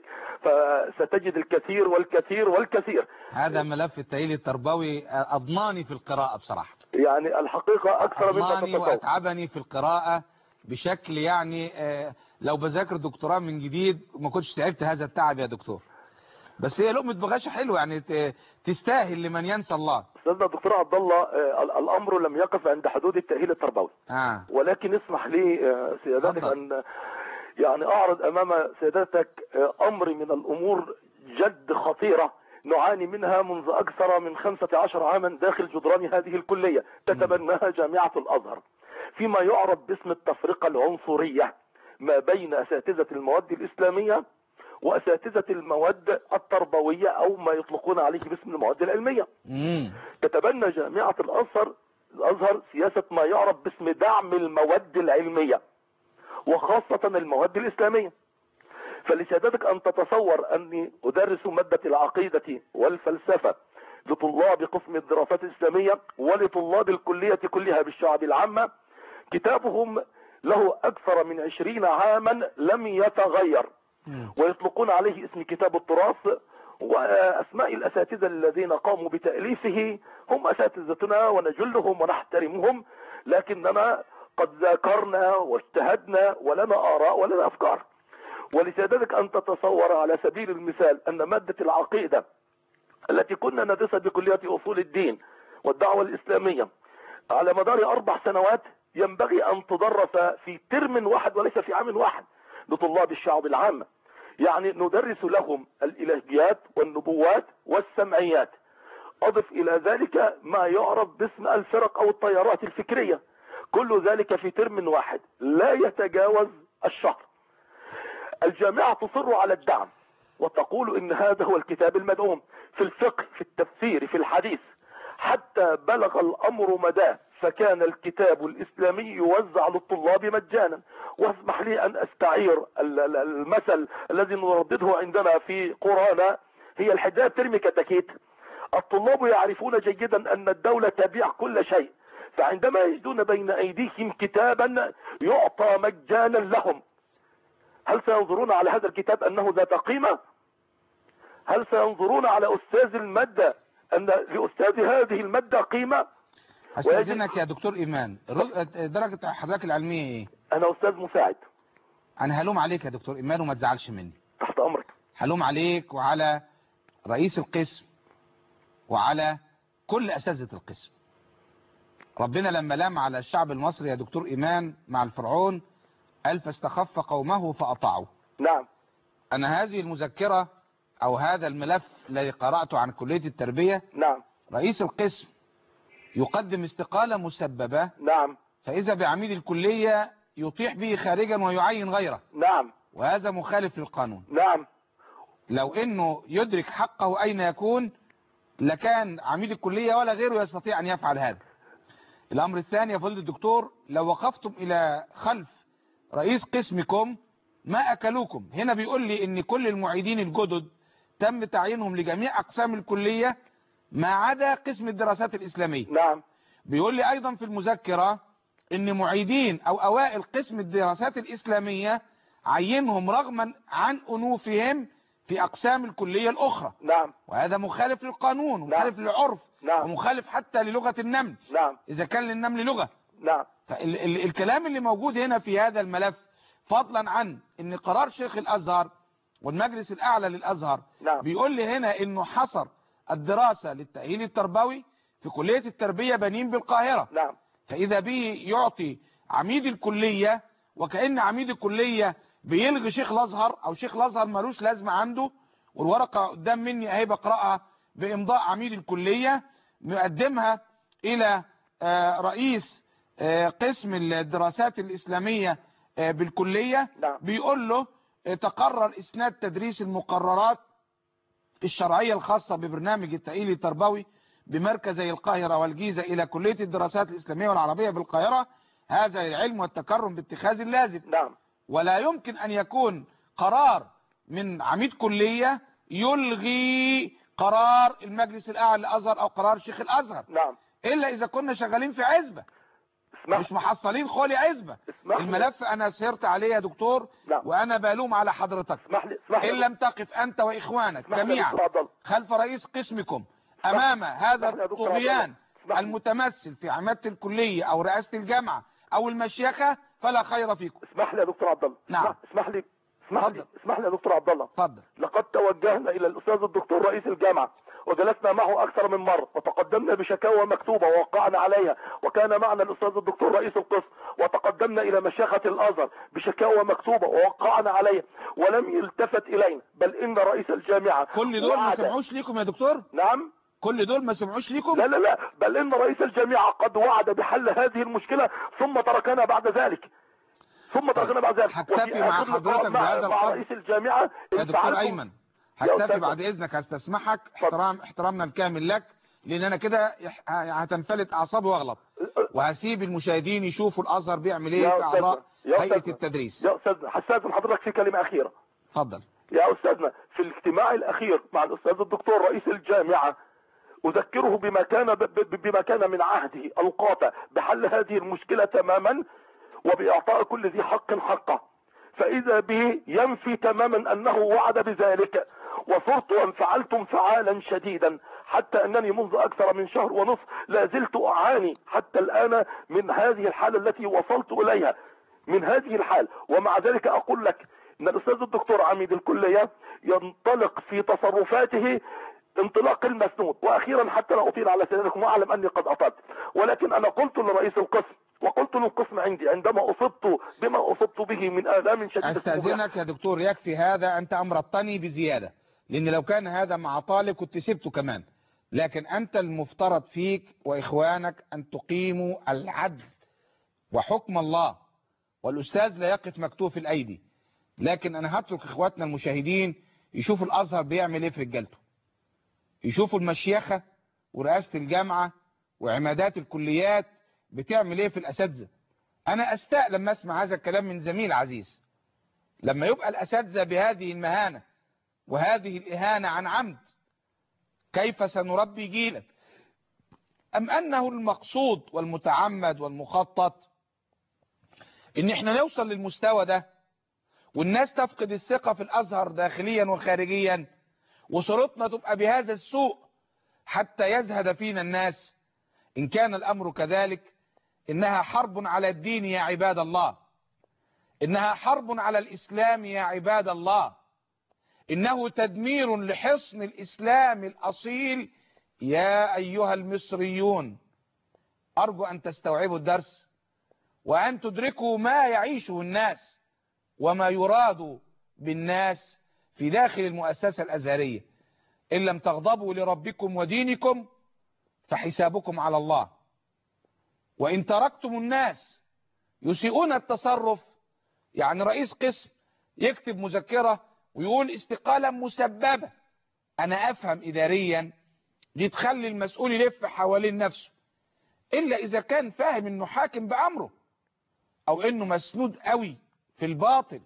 فستجد الكثير والكثير والكثير هذا ملف التأهيل التربوي أضناني في القراءة بصراحة يعني الحقيقة أكثر مما أضناني تتصور وأتعبني في القراءة بشكل يعني آه، لو بذاكر دكتوراه من جديد ما كنتش تعبت هذا التعب يا دكتور بس هي لقمة بغاشة حلوة يعني ت- تستاهل لمن ينسى الله أستاذنا الدكتور عبد الله آه، ال- الأمر لم يقف عند حدود التأهيل التربوي آه. ولكن اسمح لي آه، سيادتك اتفضل. أن يعني أعرض أمام سيادتك آه، أمر من الأمور جد خطيرة نعاني منها منذ أكثر من 15 عاما داخل جدران هذه الكلية تتبناها جامعة الأزهر فيما يعرف باسم التفرقة العنصرية ما بين أساتذة المواد الإسلامية وأساتذة المواد التربوية أو ما يطلقون عليه باسم المواد العلمية مم. تتبنى جامعة الأزهر الأزهر سياسة ما يعرف باسم دعم المواد العلمية وخاصة المواد الإسلامية فلسيادتك أن تتصور أني أدرس مادة العقيدة والفلسفة لطلاب قسم الدراسات الإسلامية ولطلاب الكلية كلها بالشعب العامة كتابهم له أكثر من عشرين عاما لم يتغير مم. ويطلقون عليه اسم كتاب التراث وأسماء الأساتذة الذين قاموا بتأليفه هم أساتذتنا ونجلهم ونحترمهم لكننا قد ذاكرنا واجتهدنا ولنا آراء ولنا أفكار ولسيادتك أن تتصور على سبيل المثال أن مادة العقيدة التي كنا ندرسها بكلية أصول الدين والدعوة الإسلامية على مدار أربع سنوات ينبغي أن تدرس في ترم واحد وليس في عام واحد لطلاب الشعب العامة يعني ندرس لهم الإلهيات والنبوات والسمعيات أضف إلى ذلك ما يعرف باسم الفرق أو التيارات الفكرية كل ذلك في ترم واحد لا يتجاوز الشهر الجامعة تصر على الدعم وتقول ان هذا هو الكتاب المدعوم في الفقه في التفسير في الحديث حتى بلغ الامر مداه فكان الكتاب الاسلامي يوزع للطلاب مجانا واسمح لي ان استعير ال- ال- المثل الذي نردده عندنا في قرانا هي الحجاب ترمي كتاكيت الطلاب يعرفون جيدا ان الدولة تبيع كل شيء فعندما يجدون بين ايديهم كتابا يعطى مجانا لهم هل سينظرون على هذا الكتاب انه ذات قيمة هل سينظرون على استاذ المادة ان لاستاذ هذه المادة قيمة استاذنك يا دكتور ايمان رو- درجة حضرتك العلمية ايه انا استاذ مساعد انا هلوم عليك يا دكتور ايمان وما تزعلش مني تحت امرك هلوم عليك وعلى رئيس القسم وعلى كل اساتذه القسم ربنا لما لام على الشعب المصري يا دكتور ايمان مع الفرعون قال فاستخف قومه فاطاعوا نعم انا هذه المذكرة او هذا الملف الذي قرأته عن كلية التربية نعم رئيس القسم يقدم استقالة مسببة نعم فاذا بعميد الكلية يطيح به خارجا ويعين غيره نعم وهذا مخالف للقانون نعم لو انه يدرك حقه اين يكون لكان عميد الكلية ولا غيره يستطيع ان يفعل هذا الامر الثاني يا فضيلة الدكتور لو وقفتم الى خلف رئيس قسمكم ما اكلوكم هنا بيقول لي ان كل المعيدين الجدد تم تعيينهم لجميع اقسام الكلية ما عدا قسم الدراسات الاسلامية نعم بيقول لي ايضا في المذكرة ان معيدين او اوائل قسم الدراسات الاسلامية عينهم رغما عن انوفهم في اقسام الكلية الاخرى نعم وهذا مخالف للقانون ومخالف للعرف نعم. ومخالف حتى للغة النمل نعم اذا كان للنمل لغة نعم فالكلام اللي موجود هنا في هذا الملف فضلا عن ان قرار شيخ الازهر والمجلس الاعلى للازهر نعم. بيقول لي هنا انه حصر الدراسة للتأهيل التربوي في كلية التربية بنين بالقاهرة نعم فإذا به يعطي عميد الكلية وكأن عميد الكلية بيلغي شيخ الازهر او شيخ الازهر ملوش لازمة عنده والورقة قدام مني اهي بقرأها بامضاء عميد الكلية مقدمها الى آه، رئيس آه، قسم الدراسات الاسلامية آه، بالكلية نعم. بيقول له آه، تقرر اسناد تدريس المقررات الشرعية الخاصة ببرنامج التأهيل التربوي بمركزي القاهرة والجيزة إلى كلية الدراسات الإسلامية والعربية بالقاهرة هذا العلم والتكرم باتخاذ اللازم نعم ولا يمكن أن يكون قرار من عميد كلية يلغي قرار المجلس الأعلى للأزهر أو قرار شيخ الأزهر نعم إلا إذا كنا شغالين في عزبة اسمح- مش محصلين خولي عزبة اسمح لي. الملف انا سهرت عليه يا دكتور نعم. وانا بلوم على حضرتك اسمح لي اسمح لي ان لم تقف انت واخوانك اسمح لي يا جميعا دكتور عبد الله. خلف رئيس قسمكم امام هذا اسمح لي يا دكتور عبد الطغيان الله. اسمح لي. المتمثل في عمادة الكلية او رئاسة الجامعة او المشيخة فلا خير فيكم اسمح لي يا دكتور عبد الله نعم. اسمح- اسمح لي اسمح لي اتفضل. اسمح لي يا دكتور عبد الله اتفضل لقد توجهنا الى الاستاذ الدكتور رئيس الجامعه وجلسنا معه اكثر من مره وتقدمنا بشكاوى مكتوبه ووقعنا عليها وكان معنا الاستاذ الدكتور رئيس القسم وتقدمنا الى مشيخه الازهر بشكاوى مكتوبه ووقعنا عليها ولم يلتفت الينا بل ان رئيس الجامعه كل دول ما وعد- سمعوش ليكم يا دكتور نعم كل دول ما سمعوش ليكم لا لا لا بل ان رئيس الجامعه قد وعد بحل هذه المشكله ثم تركنا بعد ذلك ثم تركنا بعد ذلك هكتفي وفي مع آخر لقاء حضرتك مع- بهذا مع القدر. رئيس الجامعه يا إن دكتور فعلتم- ايمن يا هكتفي أستاذ. بعد اذنك هستسمحك اتفضل. احترام احترامنا الكامل لك لان انا كده يح- هتنفلت اعصابي واغلط وهسيب المشاهدين يشوفوا الازهر بيعمل ايه يا في اعضاء أستاذنا. يا هيئه أستاذنا. التدريس يا استاذنا هستاذن حضرتك في كلمه اخيره اتفضل يا استاذنا في الاجتماع الاخير مع الاستاذ الدكتور رئيس الجامعه اذكره بما كان ب- ب- بما كان من عهده القاطع بحل هذه المشكله تماما وباعطاء كل ذي حق حقه فاذا به ينفي تماما انه وعد بذلك وصرت وانفعلت انفعالا شديدا حتى انني منذ اكثر من شهر ونصف لا زلت اعاني حتى الان من هذه الحاله التي وصلت اليها من هذه الحال ومع ذلك اقول لك ان الاستاذ الدكتور عميد الكليه ينطلق في تصرفاته انطلاق المسنود واخيرا حتى لا اطيل على سيادتكم واعلم اني قد اطلت ولكن انا قلت لرئيس القسم وقلت للقسم عندي عندما اصبت بما اصبت به من الام شديده استاذنك يا دكتور يكفي هذا انت امرضتني بزياده لان لو كان هذا مع طالب كنت سبته كمان لكن انت المفترض فيك واخوانك ان تقيموا العدل وحكم الله والاستاذ لا يقف مكتوف الايدي لكن انا هترك اخواتنا المشاهدين يشوفوا الازهر بيعمل ايه في رجالته يشوفوا المشيخه ورئاسه الجامعه وعمادات الكليات بتعمل ايه في الاساتذه انا استاء لما اسمع هذا الكلام من زميل عزيز لما يبقى الاساتذه بهذه المهانه وهذه الاهانه عن عمد كيف سنربي جيلا ام انه المقصود والمتعمد والمخطط ان احنا نوصل للمستوى ده والناس تفقد الثقه في الازهر داخليا وخارجيا وصورتنا تبقى بهذا السوء حتى يزهد فينا الناس ان كان الامر كذلك انها حرب على الدين يا عباد الله انها حرب على الاسلام يا عباد الله انه تدمير لحصن الاسلام الاصيل يا ايها المصريون ارجو ان تستوعبوا الدرس وان تدركوا ما يعيشه الناس وما يراد بالناس في داخل المؤسسة الازهرية ان لم تغضبوا لربكم ودينكم فحسابكم على الله وإن تركتم الناس يسيئون التصرف يعني رئيس قسم يكتب مذكرة ويقول استقالة مسببة أنا أفهم إداريا دي تخلي المسؤول يلف حوالين نفسه إلا إذا كان فاهم إنه حاكم بأمره أو إنه مسنود قوي في الباطل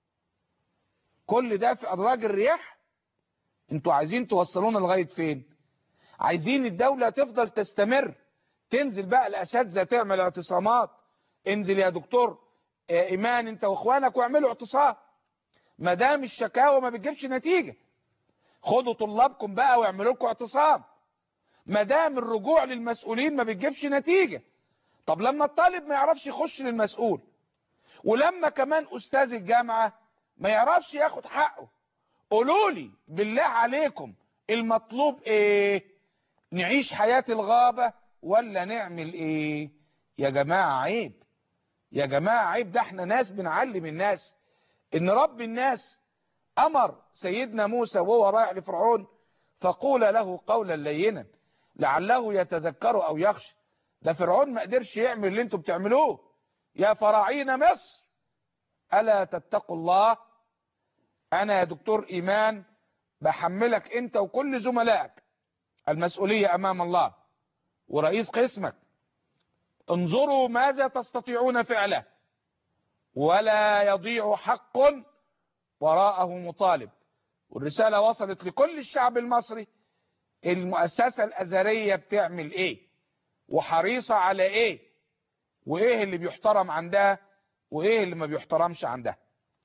كل ده في أدراج الرياح انتوا عايزين توصلونا لغاية فين عايزين الدولة تفضل تستمر تنزل بقى الاساتذه تعمل اعتصامات انزل يا دكتور آه، ايمان انت واخوانك واعملوا اعتصام ما دام الشكاوى ما بتجيبش نتيجه خدوا طلابكم بقى واعملوا لكم اعتصام ما دام الرجوع للمسؤولين ما بتجيبش نتيجه طب لما الطالب ما يعرفش يخش للمسؤول ولما كمان استاذ الجامعه ما يعرفش ياخد حقه قولوا لي بالله عليكم المطلوب ايه نعيش حياة الغابة ولا نعمل ايه يا جماعة عيب يا جماعة عيب ده احنا ناس بنعلم الناس ان رب الناس امر سيدنا موسى وهو رايح لفرعون فقول له قولا لينا لعله يتذكر او يخشى ده فرعون ما قدرش يعمل اللي انتوا بتعملوه يا فراعين مصر الا تتقوا الله انا يا دكتور ايمان بحملك انت وكل زملائك المسؤولية امام الله ورئيس قسمك انظروا ماذا تستطيعون فعله ولا يضيع حق وراءه مطالب والرسالة وصلت لكل الشعب المصري المؤسسة الازهرية بتعمل ايه وحريصة على ايه وايه اللي بيحترم عندها وايه اللي ما بيحترمش عندها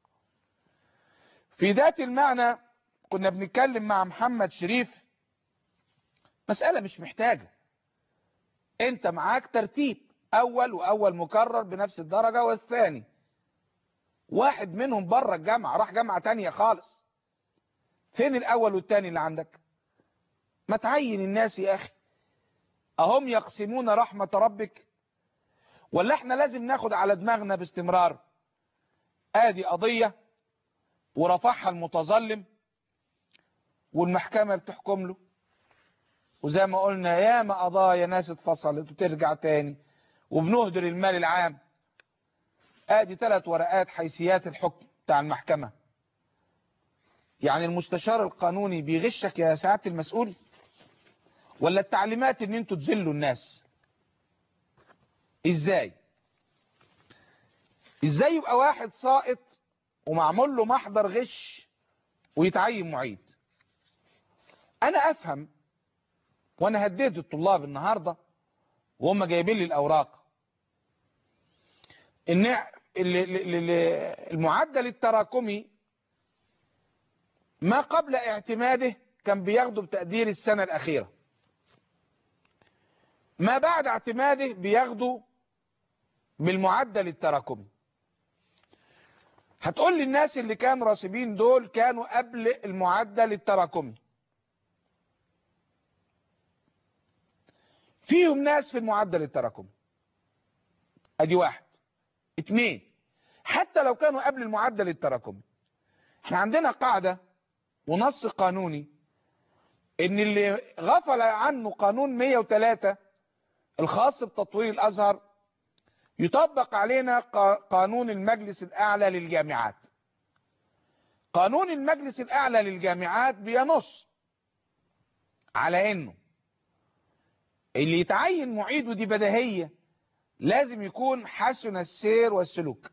في ذات المعنى كنا بنتكلم مع محمد شريف مسألة مش محتاجة انت معاك ترتيب اول واول مكرر بنفس الدرجة والثاني واحد منهم بره الجامعة راح جامعة تانية خالص فين الاول والتاني اللي عندك ما تعين الناس يا اخي اهم يقسمون رحمة ربك ولا احنا لازم ناخد على دماغنا باستمرار ادي قضية ورفعها المتظلم والمحكمة بتحكم له وزي ما قلنا ياما قضايا ناس اتفصلت وترجع تاني وبنهدر المال العام ادي ثلاث ورقات حيثيات الحكم بتاع المحكمة يعني المستشار القانوني بيغشك يا سعادة المسؤول ولا التعليمات ان انتوا تذلوا الناس ازاي ازاي يبقى واحد ساقط ومعمول له محضر غش ويتعين معيد انا افهم وانا هديت الطلاب النهارده وهم جايبين لي الاوراق ان المعدل التراكمي ما قبل اعتماده كان بياخده بتقدير السنة الأخيرة ما بعد اعتماده بياخده بالمعدل التراكمي هتقول لي الناس اللي كانوا راسبين دول كانوا قبل المعدل التراكمي فيهم ناس في المعدل التراكمي ادي واحد اتنين حتى لو كانوا قبل المعدل التراكمي احنا عندنا قاعدة ونص قانوني ان اللي غفل عنه قانون 103 الخاص بتطوير الازهر يطبق علينا قانون المجلس الاعلى للجامعات قانون المجلس الاعلى للجامعات بينص على انه اللي يتعين معيد ودي بديهيه لازم يكون حسن السير والسلوك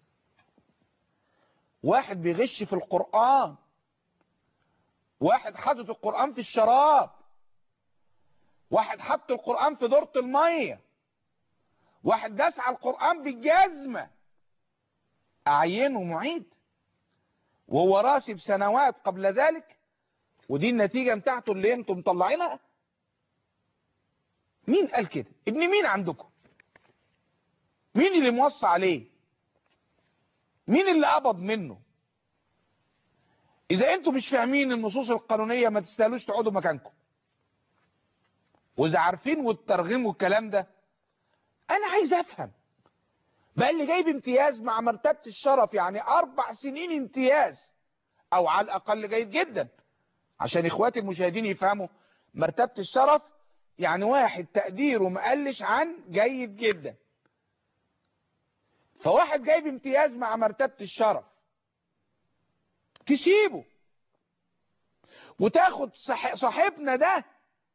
واحد بيغش في القرآن واحد حاطط القرآن في الشراب واحد حط القرآن في دورة المية واحد داس على القرآن بالجزمة أعينه معيد وهو راسب سنوات قبل ذلك ودي النتيجة بتاعته اللي انتم مطلعينها مين قال كده ابن مين عندكم مين اللي موصى عليه مين اللي قبض منه اذا انتم مش فاهمين النصوص القانونية ما تستاهلوش تقعدوا مكانكم واذا عارفين والترغيم والكلام ده انا عايز افهم بقى اللي جايب امتياز مع مرتبة الشرف يعني اربع سنين امتياز او على الاقل جيد جدا عشان اخواتي المشاهدين يفهموا مرتبة الشرف يعني واحد تقديره مقلش عن جيد جدا فواحد جايب امتياز مع مرتبة الشرف تسيبه وتاخد صاحبنا ده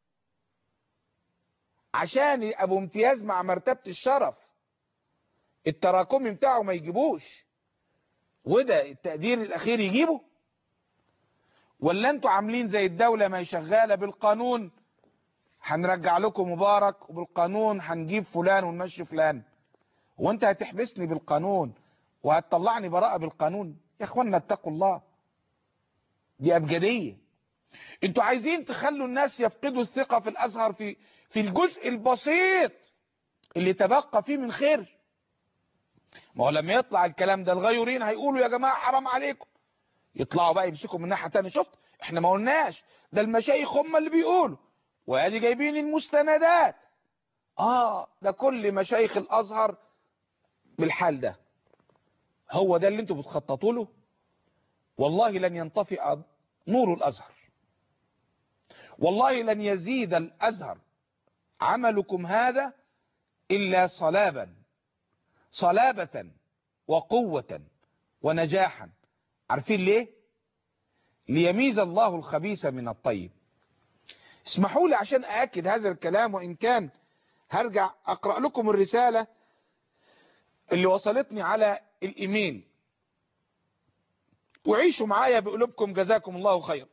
عشان ابو امتياز مع مرتبة الشرف التراكمي بتاعه ما يجيبوش وده التقدير الاخير يجيبه ولا انتوا عاملين زي الدولة ما هي شغالة بالقانون هنرجع لكم مبارك وبالقانون هنجيب فلان ونمشي فلان وانت هتحبسني بالقانون وهتطلعني براءة بالقانون يا اخوانا اتقوا الله دي ابجدية انتوا عايزين تخلوا الناس يفقدوا الثقة في الازهر في في الجزء البسيط اللي تبقى فيه من خير ما هو لما يطلع الكلام ده الغيورين هيقولوا يا جماعة حرام عليكم يطلعوا بقى يمسكوا من ناحية تانية شفت احنا ما قلناش ده المشايخ هم اللي بيقولوا وادي جايبين المستندات اه ده كل مشايخ الازهر بالحال ده هو ده اللي انتوا بتخططوا له والله لن ينطفئ نور الازهر والله لن يزيد الازهر عملكم هذا الا صلابا صلابة وقوة ونجاحا عارفين ليه ليميز الله الخبيث من الطيب اسمحوا لي عشان أأكد هذا الكلام وإن كان هرجع أقرأ لكم الرسالة اللي وصلتني على الإيميل وعيشوا معايا بقلوبكم جزاكم الله خير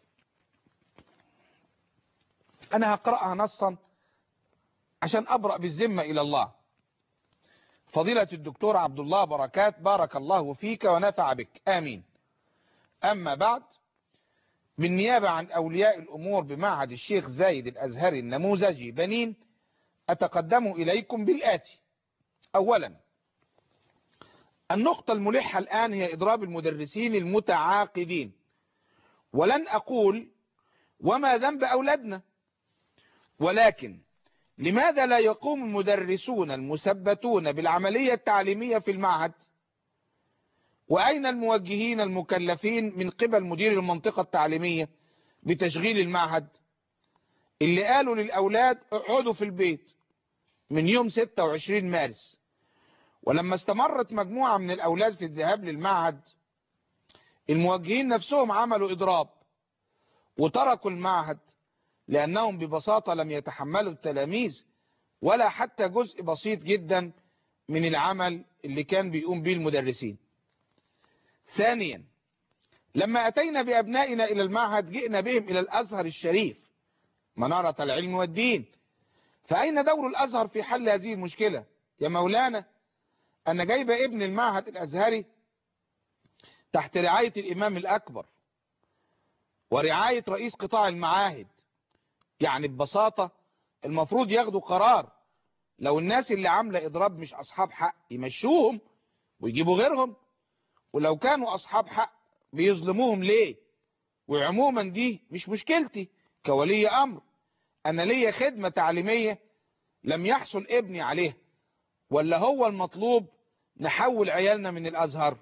أنا هقرأها نصا عشان أبرأ بالذمة إلى الله فضيلة الدكتور عبد الله بركات بارك الله فيك ونفع بك آمين أما بعد بالنيابة عن أولياء الأمور بمعهد الشيخ زايد الأزهري النموذجي بنين أتقدم إليكم بالآتي أولا النقطة الملحة الآن هي إضراب المدرسين المتعاقدين ولن أقول وما ذنب أولادنا ولكن لماذا لا يقوم المدرسون المثبتون بالعملية التعليمية في المعهد وأين الموجهين المكلفين من قبل مدير المنطقة التعليمية بتشغيل المعهد اللي قالوا للأولاد اقعدوا في البيت من يوم 26 مارس ولما استمرت مجموعة من الأولاد في الذهاب للمعهد الموجهين نفسهم عملوا إضراب وتركوا المعهد لأنهم ببساطة لم يتحملوا التلاميذ ولا حتى جزء بسيط جدا من العمل اللي كان بيقوم به المدرسين ثانيا لما أتينا بأبنائنا إلى المعهد جئنا بهم إلى الأزهر الشريف منارة العلم والدين فأين دور الأزهر في حل هذه المشكلة يا مولانا أنا جايبة ابن المعهد الأزهري تحت رعاية الإمام الأكبر ورعاية رئيس قطاع المعاهد يعني ببساطة المفروض ياخدوا قرار لو الناس اللي عاملة إضراب مش أصحاب حق يمشوهم ويجيبوا غيرهم ولو كانوا أصحاب حق بيظلموهم ليه وعموما دي مش مشكلتي كولي أمر أنا ليا خدمة تعليمية لم يحصل ابني عليها ولا هو المطلوب نحول عيالنا من الأزهر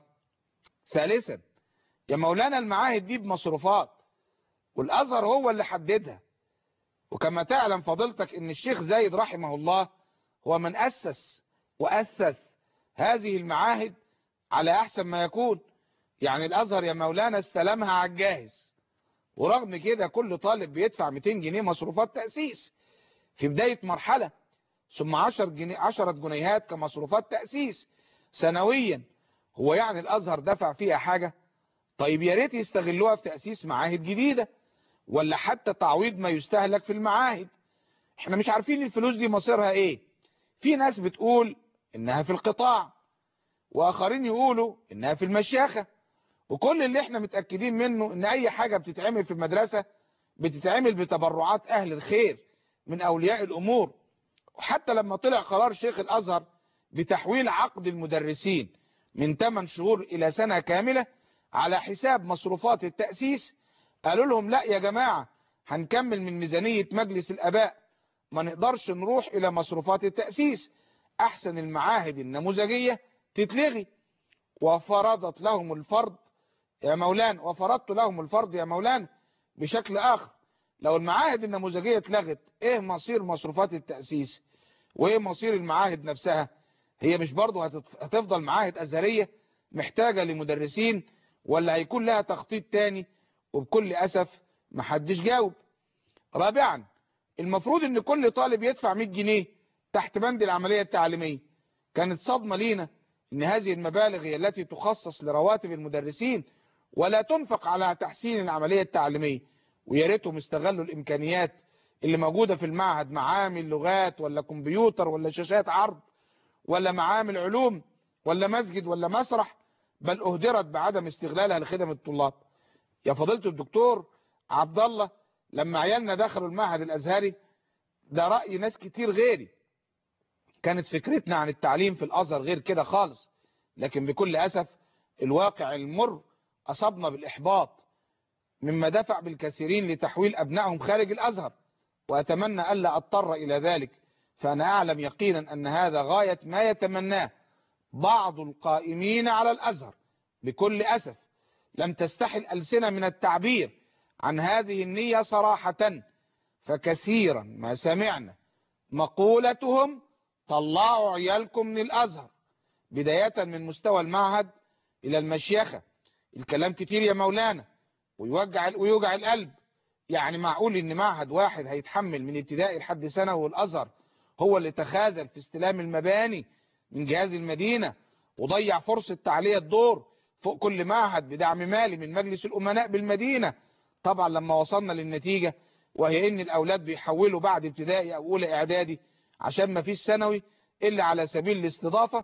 ثالثا يا مولانا المعاهد دي بمصروفات والأزهر هو اللي حددها وكما تعلم فضيلتك ان الشيخ زايد رحمه الله هو من أسس وأثث هذه المعاهد على أحسن ما يكون يعني الأزهر يا مولانا استلمها على الجاهز ورغم كده كل طالب بيدفع 200 جنيه مصروفات تأسيس في بداية مرحلة ثم 10 جنيه 10 جنيهات كمصروفات تأسيس سنويا هو يعني الأزهر دفع فيها حاجة طيب يا ريت يستغلوها في تأسيس معاهد جديدة ولا حتى تعويض ما يستهلك في المعاهد احنا مش عارفين الفلوس دي مصيرها ايه في ناس بتقول انها في القطاع واخرين يقولوا انها في المشيخة وكل اللي احنا متأكدين منه ان اي حاجة بتتعمل في المدرسة بتتعمل بتبرعات اهل الخير من اولياء الامور وحتى لما طلع قرار شيخ الازهر بتحويل عقد المدرسين من 8 شهور الى سنة كاملة على حساب مصروفات التأسيس قالوا لهم لا يا جماعة هنكمل من ميزانية مجلس الاباء ما نقدرش نروح الى مصروفات التأسيس احسن المعاهد النموذجية تتلغي وفرضت لهم الفرض يا مولانا وفرضت لهم الفرض يا مولانا بشكل اخر لو المعاهد النموذجية اتلغت ايه مصير مصروفات التأسيس وايه مصير المعاهد نفسها هي مش برضه هتفضل معاهد ازهرية محتاجة لمدرسين ولا هيكون لها تخطيط تاني وبكل اسف محدش جاوب رابعا المفروض ان كل طالب يدفع 100 جنيه تحت بند العملية التعليمية كانت صدمة لينا ان هذه المبالغ هي التي تخصص لرواتب المدرسين ولا تنفق على تحسين العملية التعليمية ويا ريتهم استغلوا الامكانيات اللي موجودة في المعهد معامل لغات ولا كمبيوتر ولا شاشات عرض ولا معامل علوم ولا مسجد ولا مسرح بل اهدرت بعدم استغلالها لخدم الطلاب يا فضيلة الدكتور عبد الله لما عيالنا دخلوا المعهد الازهري ده رأي ناس كتير غيري كانت فكرتنا عن التعليم في الازهر غير كده خالص لكن بكل اسف الواقع المر اصابنا بالاحباط مما دفع بالكثيرين لتحويل ابنائهم خارج الازهر واتمنى الا اضطر الى ذلك فانا اعلم يقينا ان هذا غاية ما يتمناه بعض القائمين على الازهر بكل اسف لم تستحي الالسنة من التعبير عن هذه النية صراحة فكثيرا ما سمعنا مقولتهم طلعوا عيالكم من الازهر بداية من مستوى المعهد الى المشيخة الكلام كتير يا مولانا ويوجع ويوجع القلب يعني معقول ان معهد واحد هيتحمل من ابتدائي لحد ثانوي والازهر هو اللي تخاذل في استلام المباني من جهاز المدينة وضيع فرصة تعلية الدور فوق كل معهد بدعم مالي من مجلس الامناء بالمدينة طبعا لما وصلنا للنتيجة وهي ان الاولاد بيحولوا بعد ابتدائي او اولى اعدادي عشان ما فيش ثانوي الا على سبيل الاستضافة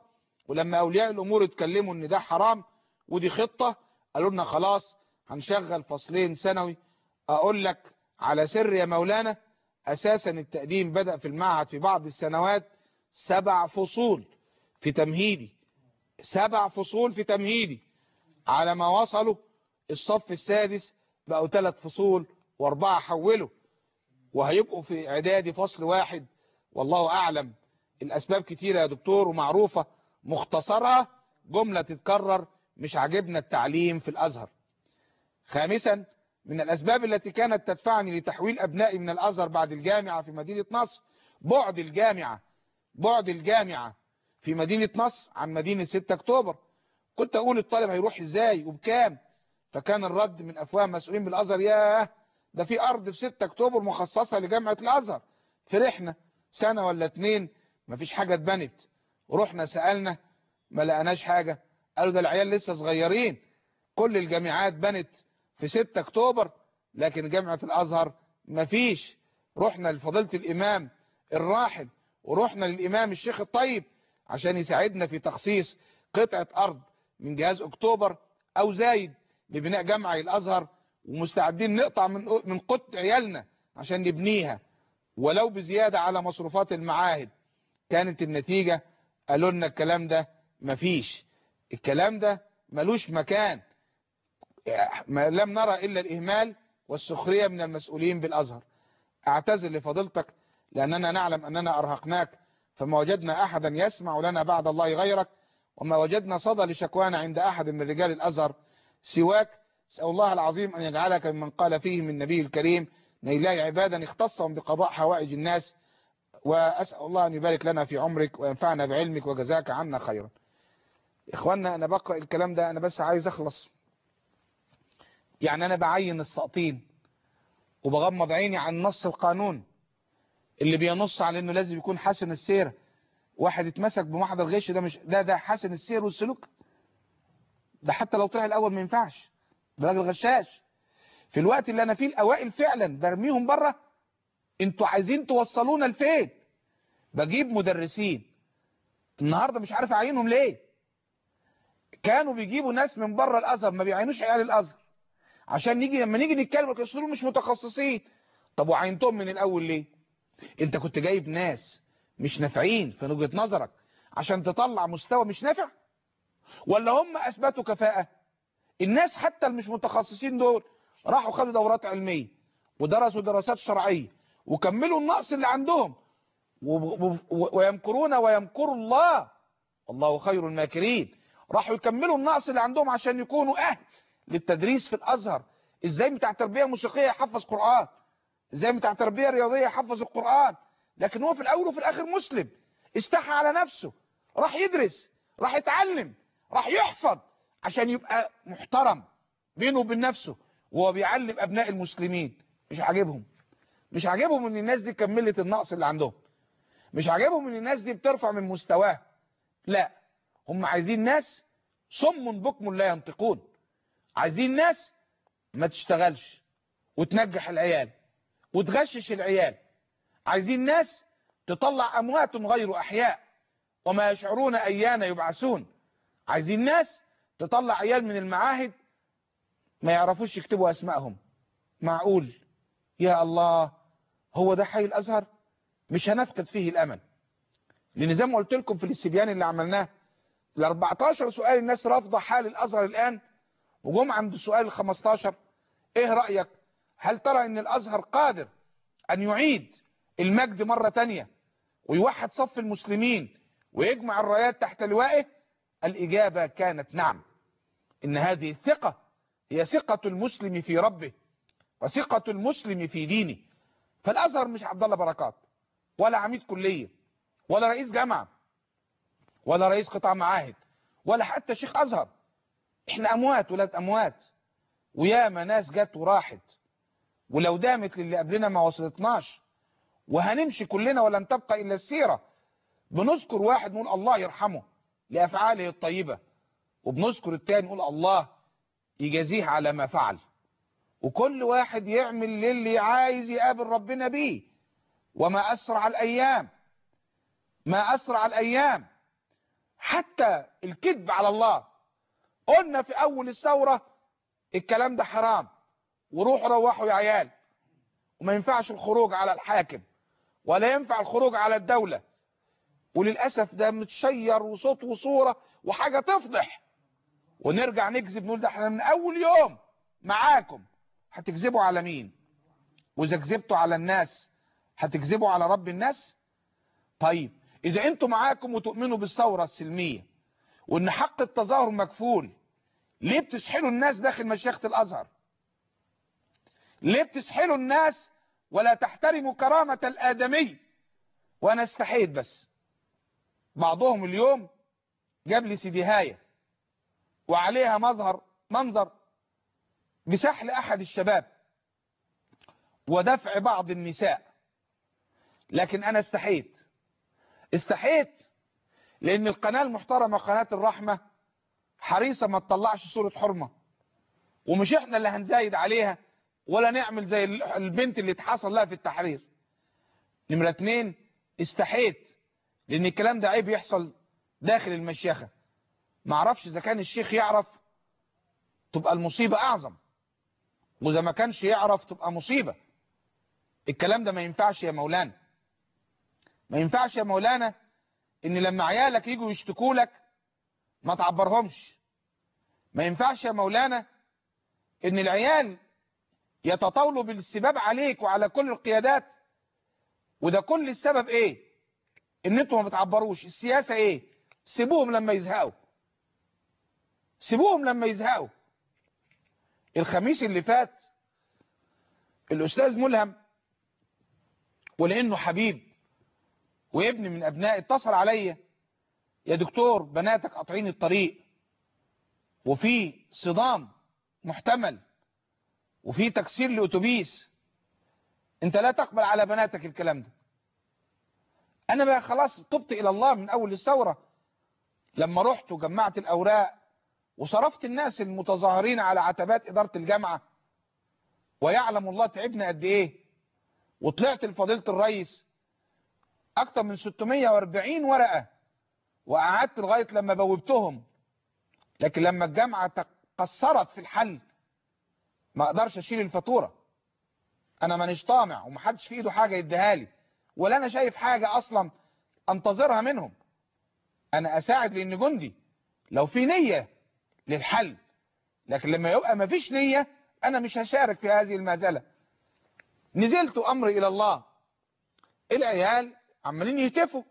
ولما اولياء الامور اتكلموا ان ده حرام ودي خطة قالوا لنا خلاص هنشغل فصلين ثانوي اقول لك على سر يا مولانا اساسا التقديم بدأ في المعهد في بعض السنوات سبع فصول في تمهيدي سبع فصول في تمهيدي على ما وصلوا الصف السادس بقوا ثلاث فصول واربعة حولوا وهيبقوا في اعدادي فصل واحد والله اعلم الاسباب كتيرة يا دكتور ومعروفة مختصرها جملة تتكرر مش عاجبنا التعليم في الازهر خامسا من الاسباب التي كانت تدفعني لتحويل ابنائي من الازهر بعد الجامعة في مدينة نصر بعد الجامعة بعد الجامعة في مدينة نصر عن مدينة 6 اكتوبر كنت اقول الطالب هيروح ازاي وبكام فكان الرد من افواه مسؤولين بالازهر ياه ده في ارض في 6 اكتوبر مخصصة لجامعة الازهر فرحنا سنة ولا اتنين مفيش حاجة اتبنت ورحنا سألنا ما لقناش حاجة قالوا ده العيال لسه صغيرين كل الجامعات بنت في 6 اكتوبر لكن جامعة الازهر مفيش رحنا لفضيلة الامام الراحل ورحنا للامام الشيخ الطيب عشان يساعدنا في تخصيص قطعة ارض من جهاز اكتوبر او زايد لبناء جامعة الازهر ومستعدين نقطع من من قط عيالنا عشان نبنيها ولو بزيادة على مصروفات المعاهد كانت النتيجة قالوا لنا الكلام ده مفيش الكلام ده ملوش مكان ما لم نرى إلا الإهمال والسخرية من المسؤولين بالأزهر أعتذر لفضيلتك لأننا نعلم أننا أرهقناك فما وجدنا أحدا يسمع لنا بعد الله غيرك وما وجدنا صدى لشكوانا عند أحد من رجال الأزهر سواك أسأل الله العظيم أن يجعلك ممن قال فيه من النبي الكريم ان الله عبادا اختصهم بقضاء حوائج الناس وأسأل الله أن يبارك لنا في عمرك وينفعنا بعلمك وجزاك عنا خيرا إخواننا أنا بقرأ الكلام ده أنا بس عايز أخلص يعني أنا بعين السقطين وبغمض عيني عن نص القانون اللي بينص على أنه لازم يكون حسن السير واحد اتمسك بمحضر غش ده مش ده ده حسن السير والسلوك ده حتى لو طلع الأول ما ينفعش ده راجل غشاش في الوقت اللي انا فيه الاوائل فعلا برميهم بره انتوا عايزين توصلونا لفين بجيب مدرسين النهارده مش عارف اعينهم ليه كانوا بيجيبوا ناس من بره الازهر ما بيعينوش عيال الازهر عشان نيجي لما نيجي نتكلم يقولوا مش متخصصين طب وعينتهم من الاول ليه انت كنت جايب ناس مش نافعين في وجهه نظرك عشان تطلع مستوى مش نافع ولا هم اثبتوا كفاءه الناس حتى المش متخصصين دول راحوا خدوا دورات علمية ودرسوا دراسات شرعية وكملوا النقص اللي عندهم ويمكرون ويمكر الله الله خير الماكرين راحوا يكملوا النقص اللي عندهم عشان يكونوا اهل للتدريس في الازهر ازاي بتاع تربية موسيقية يحفظ قرآن ازاي بتاع تربية رياضية يحفظ القرآن لكن هو في الاول وفي الاخر مسلم استحى على نفسه راح يدرس راح يتعلم راح يحفظ عشان يبقى محترم بينه وبين نفسه وهو بيعلم ابناء المسلمين مش عاجبهم مش عاجبهم ان الناس دي كملت النقص اللي عندهم مش عاجبهم ان الناس دي بترفع من مستواه لا هم عايزين ناس صم بكم لا ينطقون عايزين ناس ما تشتغلش وتنجح العيال وتغشش العيال عايزين ناس تطلع اموات غير احياء وما يشعرون ايان يبعثون عايزين ناس تطلع عيال من المعاهد ما يعرفوش يكتبوا اسمائهم معقول يا الله هو ده حي الازهر مش هنفقد فيه الامل لان زي ما قلت لكم في الاستبيان اللي عملناه ال 14 سؤال الناس رافضه حال الازهر الان وجم عند السؤال ال 15 ايه رايك هل ترى ان الازهر قادر ان يعيد المجد مره تانية ويوحد صف المسلمين ويجمع الرايات تحت لوائه الاجابه كانت نعم ان هذه الثقه هي ثقة المسلم في ربه وثقة المسلم في دينه فالأزهر مش عبد الله بركات ولا عميد كلية ولا رئيس جامعة ولا رئيس قطاع معاهد ولا حتى شيخ أزهر احنا أموات ولاد أموات وياما ناس جت وراحت ولو دامت للي قبلنا ما وصلتناش وهنمشي كلنا ولن تبقى إلا السيرة بنذكر واحد نقول الله يرحمه لأفعاله الطيبة وبنذكر التاني نقول الله يجازيه على ما فعل وكل واحد يعمل للي عايز يقابل ربنا بيه وما أسرع الأيام ما أسرع الأيام حتى الكذب على الله قلنا في اول الثورة الكلام ده حرام وروحوا روحوا يا عيال وما ينفعش الخروج على الحاكم ولا ينفع الخروج على الدولة وللأسف ده متشير وصوت وصورة وحاجة تفضح ونرجع نكذب نقول ده احنا من اول يوم معاكم هتكذبوا على مين واذا كذبتوا على الناس هتكذبوا على رب الناس طيب اذا انتوا معاكم وتؤمنوا بالثورة السلمية وان حق التظاهر مكفول ليه بتسحلوا الناس داخل مشيخة الازهر ليه بتسحلوا الناس ولا تحترموا كرامة الادمي وانا استحيت بس بعضهم اليوم جاب لي سيديهاية وعليها مظهر منظر بسحل احد الشباب ودفع بعض النساء لكن انا استحيت استحيت لان القناة المحترمة قناة الرحمة حريصة ما تطلعش صورة حرمة ومش احنا اللي هنزايد عليها ولا نعمل زي البنت اللي اتحصل لها في التحرير نمرة اتنين استحيت لان الكلام ده عيب يحصل داخل المشيخة معرفش اذا كان الشيخ يعرف تبقى المصيبة اعظم واذا ما كانش يعرف تبقى مصيبة الكلام ده ما ينفعش يا مولانا ما ينفعش يا مولانا ان لما عيالك يجوا يشتكوا لك ما تعبرهمش ما ينفعش يا مولانا ان العيال يتطاولوا بالسباب عليك وعلى كل القيادات وده كل السبب ايه ان انتوا ما بتعبروش السياسة ايه سيبوهم لما يزهقوا سيبوهم لما يزهقوا الخميس اللي فات الاستاذ ملهم ولانه حبيب وابن من ابنائي اتصل عليا يا دكتور بناتك قاطعين الطريق وفي صدام محتمل وفي تكسير لاتوبيس انت لا تقبل على بناتك الكلام ده انا بقى خلاص تبت الى الله من اول الثورة لما رحت وجمعت الاوراق وصرفت الناس المتظاهرين على عتبات ادارة الجامعة ويعلم الله تعبنا قد ايه وطلعت لفضيلة الرئيس اكتر من 640 ورقة وقعدت لغاية لما بوبتهم لكن لما الجامعة قصرت في الحل ما اقدرش اشيل الفاتورة انا مانيش طامع ومحدش في ايده حاجة يديها لي ولا انا شايف حاجة اصلا انتظرها منهم انا اساعد لان جندي لو في نية للحل لكن لما يبقى ما فيش نية انا مش هشارك في هذه المازلة نزلت امري الى الله العيال عمالين يهتفوا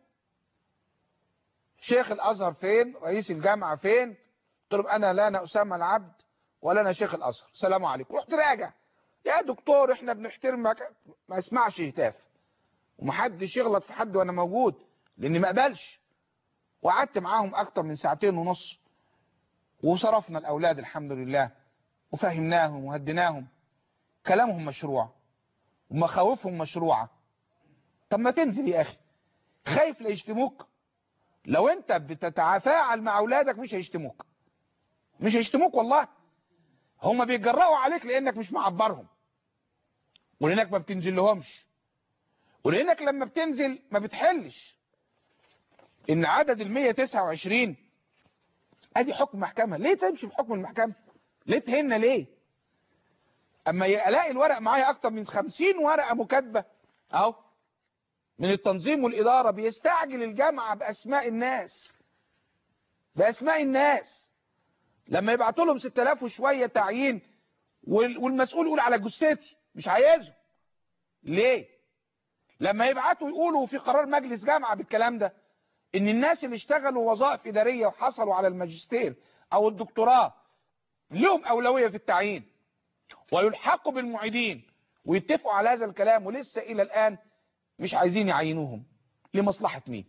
شيخ الازهر فين رئيس الجامعة فين قلت لهم انا لا انا اسامة العبد ولا انا شيخ الازهر السلام عليكم رحت راجع يا دكتور احنا بنحترمك ما اسمعش هتاف ومحدش يغلط في حد وانا موجود لاني ما اقبلش وقعدت معاهم اكتر من ساعتين ونص وصرفنا الاولاد الحمد لله وفهمناهم وهديناهم كلامهم مشروع ومخاوفهم مشروعة طب ما تنزل يا اخي خايف لا يشتموك لو انت بتتفاعل مع اولادك مش هيشتموك مش هيشتموك والله هما بيتجرأوا عليك لانك مش معبرهم ولانك ما بتنزل لهمش ولانك لما بتنزل ما بتحلش ان عدد ال 129 ادي حكم محكمة ليه تمشي بحكم المحكمة ليه تهنا ليه اما الاقي الورق معايا اكتر من 50 ورقة مكاتبة اهو من التنظيم والادارة بيستعجل الجامعة باسماء الناس باسماء الناس لما يبعتوا لهم 6000 وشوية تعيين والمسؤول يقول على جثتي مش عايزهم ليه لما يبعتوا يقولوا في قرار مجلس جامعة بالكلام ده ان الناس اللي اشتغلوا وظائف ادارية وحصلوا على الماجستير او الدكتوراه لهم اولوية في التعيين ويلحقوا بالمعيدين ويتفقوا على هذا الكلام ولسه الى الان مش عايزين يعينوهم لمصلحة مين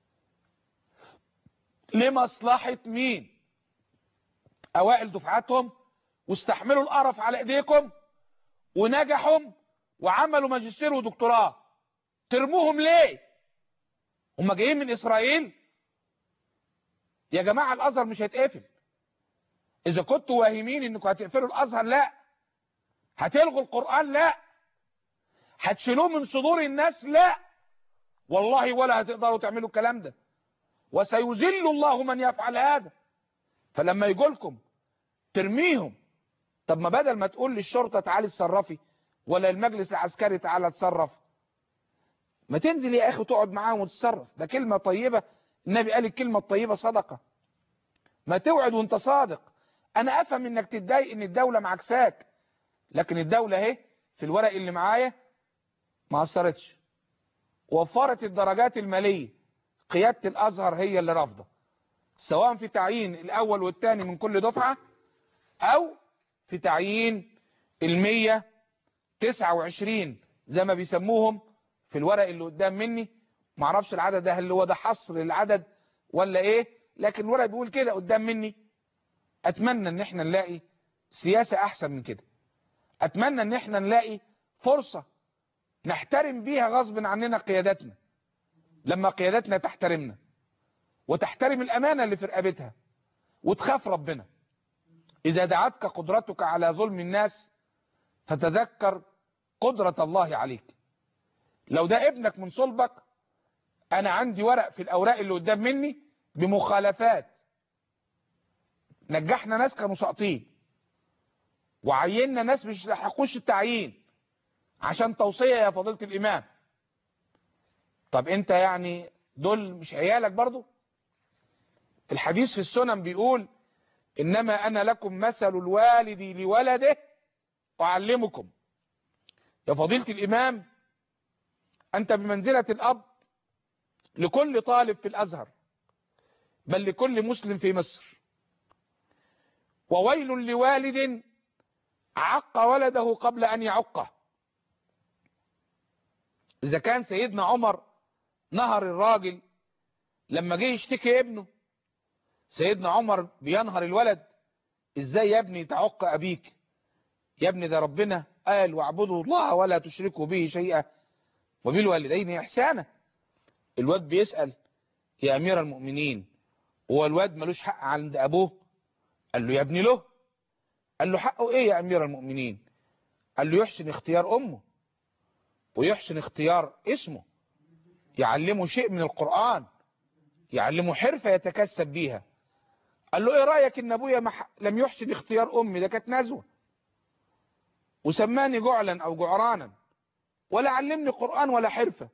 لمصلحة مين اوائل دفعاتهم واستحملوا القرف على ايديكم ونجحوا وعملوا ماجستير ودكتوراه ترموهم ليه هم جايين من اسرائيل يا جماعة الازهر مش هيتقفل اذا كنتوا واهمين انكم هتقفلوا الازهر لا هتلغوا القرآن لا هتشيلوه من صدور الناس لا والله ولا هتقدروا تعملوا الكلام ده وسيذل الله من يفعل هذا فلما يقولكم ترميهم طب ما بدل ما تقول للشرطة تعالي اتصرفي ولا المجلس العسكري تعالى اتصرف ما تنزل يا اخي وتقعد معاهم وتتصرف ده كلمة طيبة النبي قال الكلمة الطيبة صدقة ما توعد وانت صادق انا افهم انك تتضايق ان الدولة معكساك لكن الدولة اهي في الورق اللي معايا ما اثرتش وفرت الدرجات المالية قيادة الازهر هي اللي رافضه سواء في تعيين الاول والثاني من كل دفعة او في تعيين المية تسعة وعشرين زي ما بيسموهم في الورق اللي قدام مني معرفش العدد ده هل هو ده حصر العدد ولا ايه لكن الورق بيقول كده قدام مني اتمنى ان احنا نلاقي سياسة احسن من كده اتمنى ان احنا نلاقي فرصة نحترم بيها غصب عننا قياداتنا لما قياداتنا تحترمنا وتحترم الامانة اللي في رقبتها وتخاف ربنا اذا دعتك قدرتك على ظلم الناس فتذكر قدرة الله عليك لو ده ابنك من صلبك انا عندي ورق في الاوراق اللي قدام مني بمخالفات نجحنا ناس كانوا ساقطين وعيننا ناس مش لحقوش التعيين عشان توصية يا فضيلة الامام طب انت يعني دول مش عيالك برضو الحديث في السنن بيقول انما انا لكم مثل الوالد لولده اعلمكم يا فضيلة الامام انت بمنزلة الاب لكل طالب في الازهر بل لكل مسلم في مصر وويل لوالد عق ولده قبل ان يعقه اذا كان سيدنا عمر نهر الراجل لما جه يشتكي ابنه سيدنا عمر بينهر الولد ازاي يا ابني تعق ابيك يا ابني ده ربنا قال واعبدوا الله ولا تشركوا به شيئا وبالوالدين احسانا الواد بيسأل يا امير المؤمنين هو الواد ملوش حق عند ابوه قال له يا ابني له قال له حقه ايه يا امير المؤمنين قال له يحسن اختيار امه ويحسن اختيار اسمه يعلمه شيء من القرآن يعلمه حرفة يتكسب بيها قال له ايه رأيك ان ابويا مح... لم يحسن اختيار امي ده كانت نزوة وسماني جعلا او جعرانا ولا علمني قرآن ولا حرفة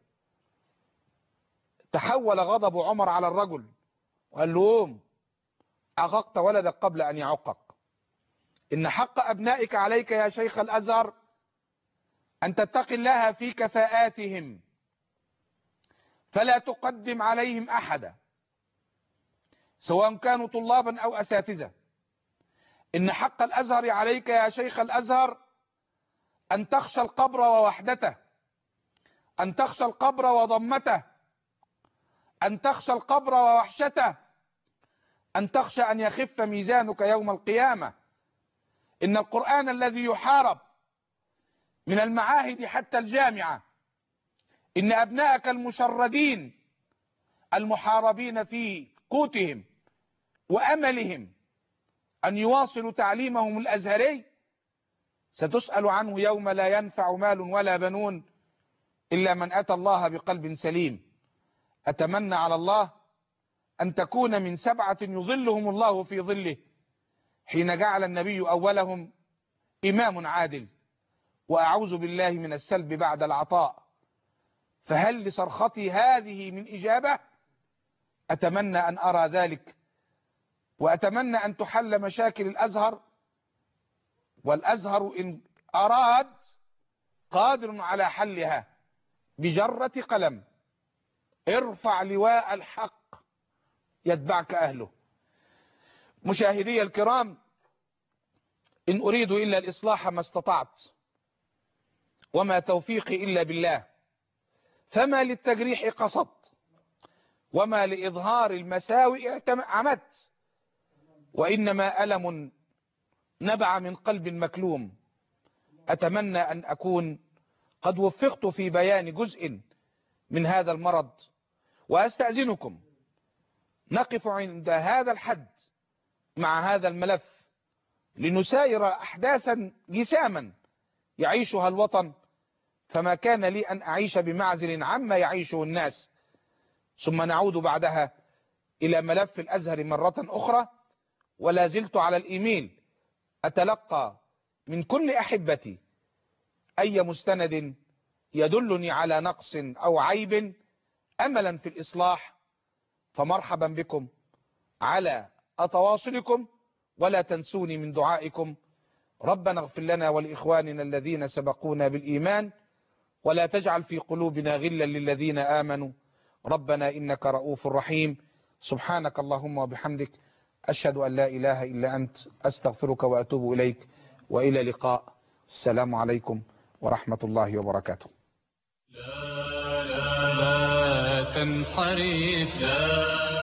تحول غضب عمر على الرجل وقال له قوم عققت ولدك قبل ان يعقق ان حق ابنائك عليك يا شيخ الازهر ان تتقي الله في كفاءاتهم فلا تقدم عليهم احدا سواء كانوا طلابا او اساتذة ان حق الازهر عليك يا شيخ الازهر ان تخشى القبر ووحدته ان تخشى القبر وضمته ان تخشى القبر ووحشته ان تخشى ان يخف ميزانك يوم القيامة ان القرآن الذي يحارب من المعاهد حتى الجامعة ان ابنائك المشردين المحاربين في قوتهم واملهم ان يواصلوا تعليمهم الازهري ستسأل عنه يوم لا ينفع مال ولا بنون الا من اتى الله بقلب سليم اتمنى على الله ان تكون من سبعة يظلهم الله في ظله حين جعل النبي اولهم امام عادل واعوذ بالله من السلب بعد العطاء فهل لصرختي هذه من اجابة اتمنى ان ارى ذلك واتمنى ان تحل مشاكل الازهر والازهر ان اراد قادر على حلها بجرة قلم ارفع لواء الحق يتبعك اهله مشاهدي الكرام ان اريد الا الاصلاح ما استطعت وما توفيقي الا بالله فما للتجريح قصد وما لإظهار المساوئ عمدت وإنما ألم نبع من قلب مكلوم أتمنى أن أكون قد وفقت في بيان جزء من هذا المرض وأستأذنكم نقف عند هذا الحد مع هذا الملف لنساير أحداثا جساما يعيشها الوطن فما كان لي أن أعيش بمعزل عما يعيشه الناس ثم نعود بعدها إلى ملف الأزهر مرة أخرى ولا زلت على الإيميل أتلقى من كل أحبتي أي مستند يدلني على نقص أو عيب أملا في الإصلاح فمرحبا بكم على أتواصلكم ولا تنسوني من دعائكم ربنا اغفر لنا ولإخواننا الذين سبقونا بالإيمان ولا تجعل في قلوبنا غلا للذين آمنوا ربنا إنك رؤوف رحيم سبحانك اللهم وبحمدك أشهد أن لا إله إلا أنت أستغفرك وأتوب إليك وإلى لقاء السلام عليكم ورحمة الله وبركاته لا لا لا تنحرف لا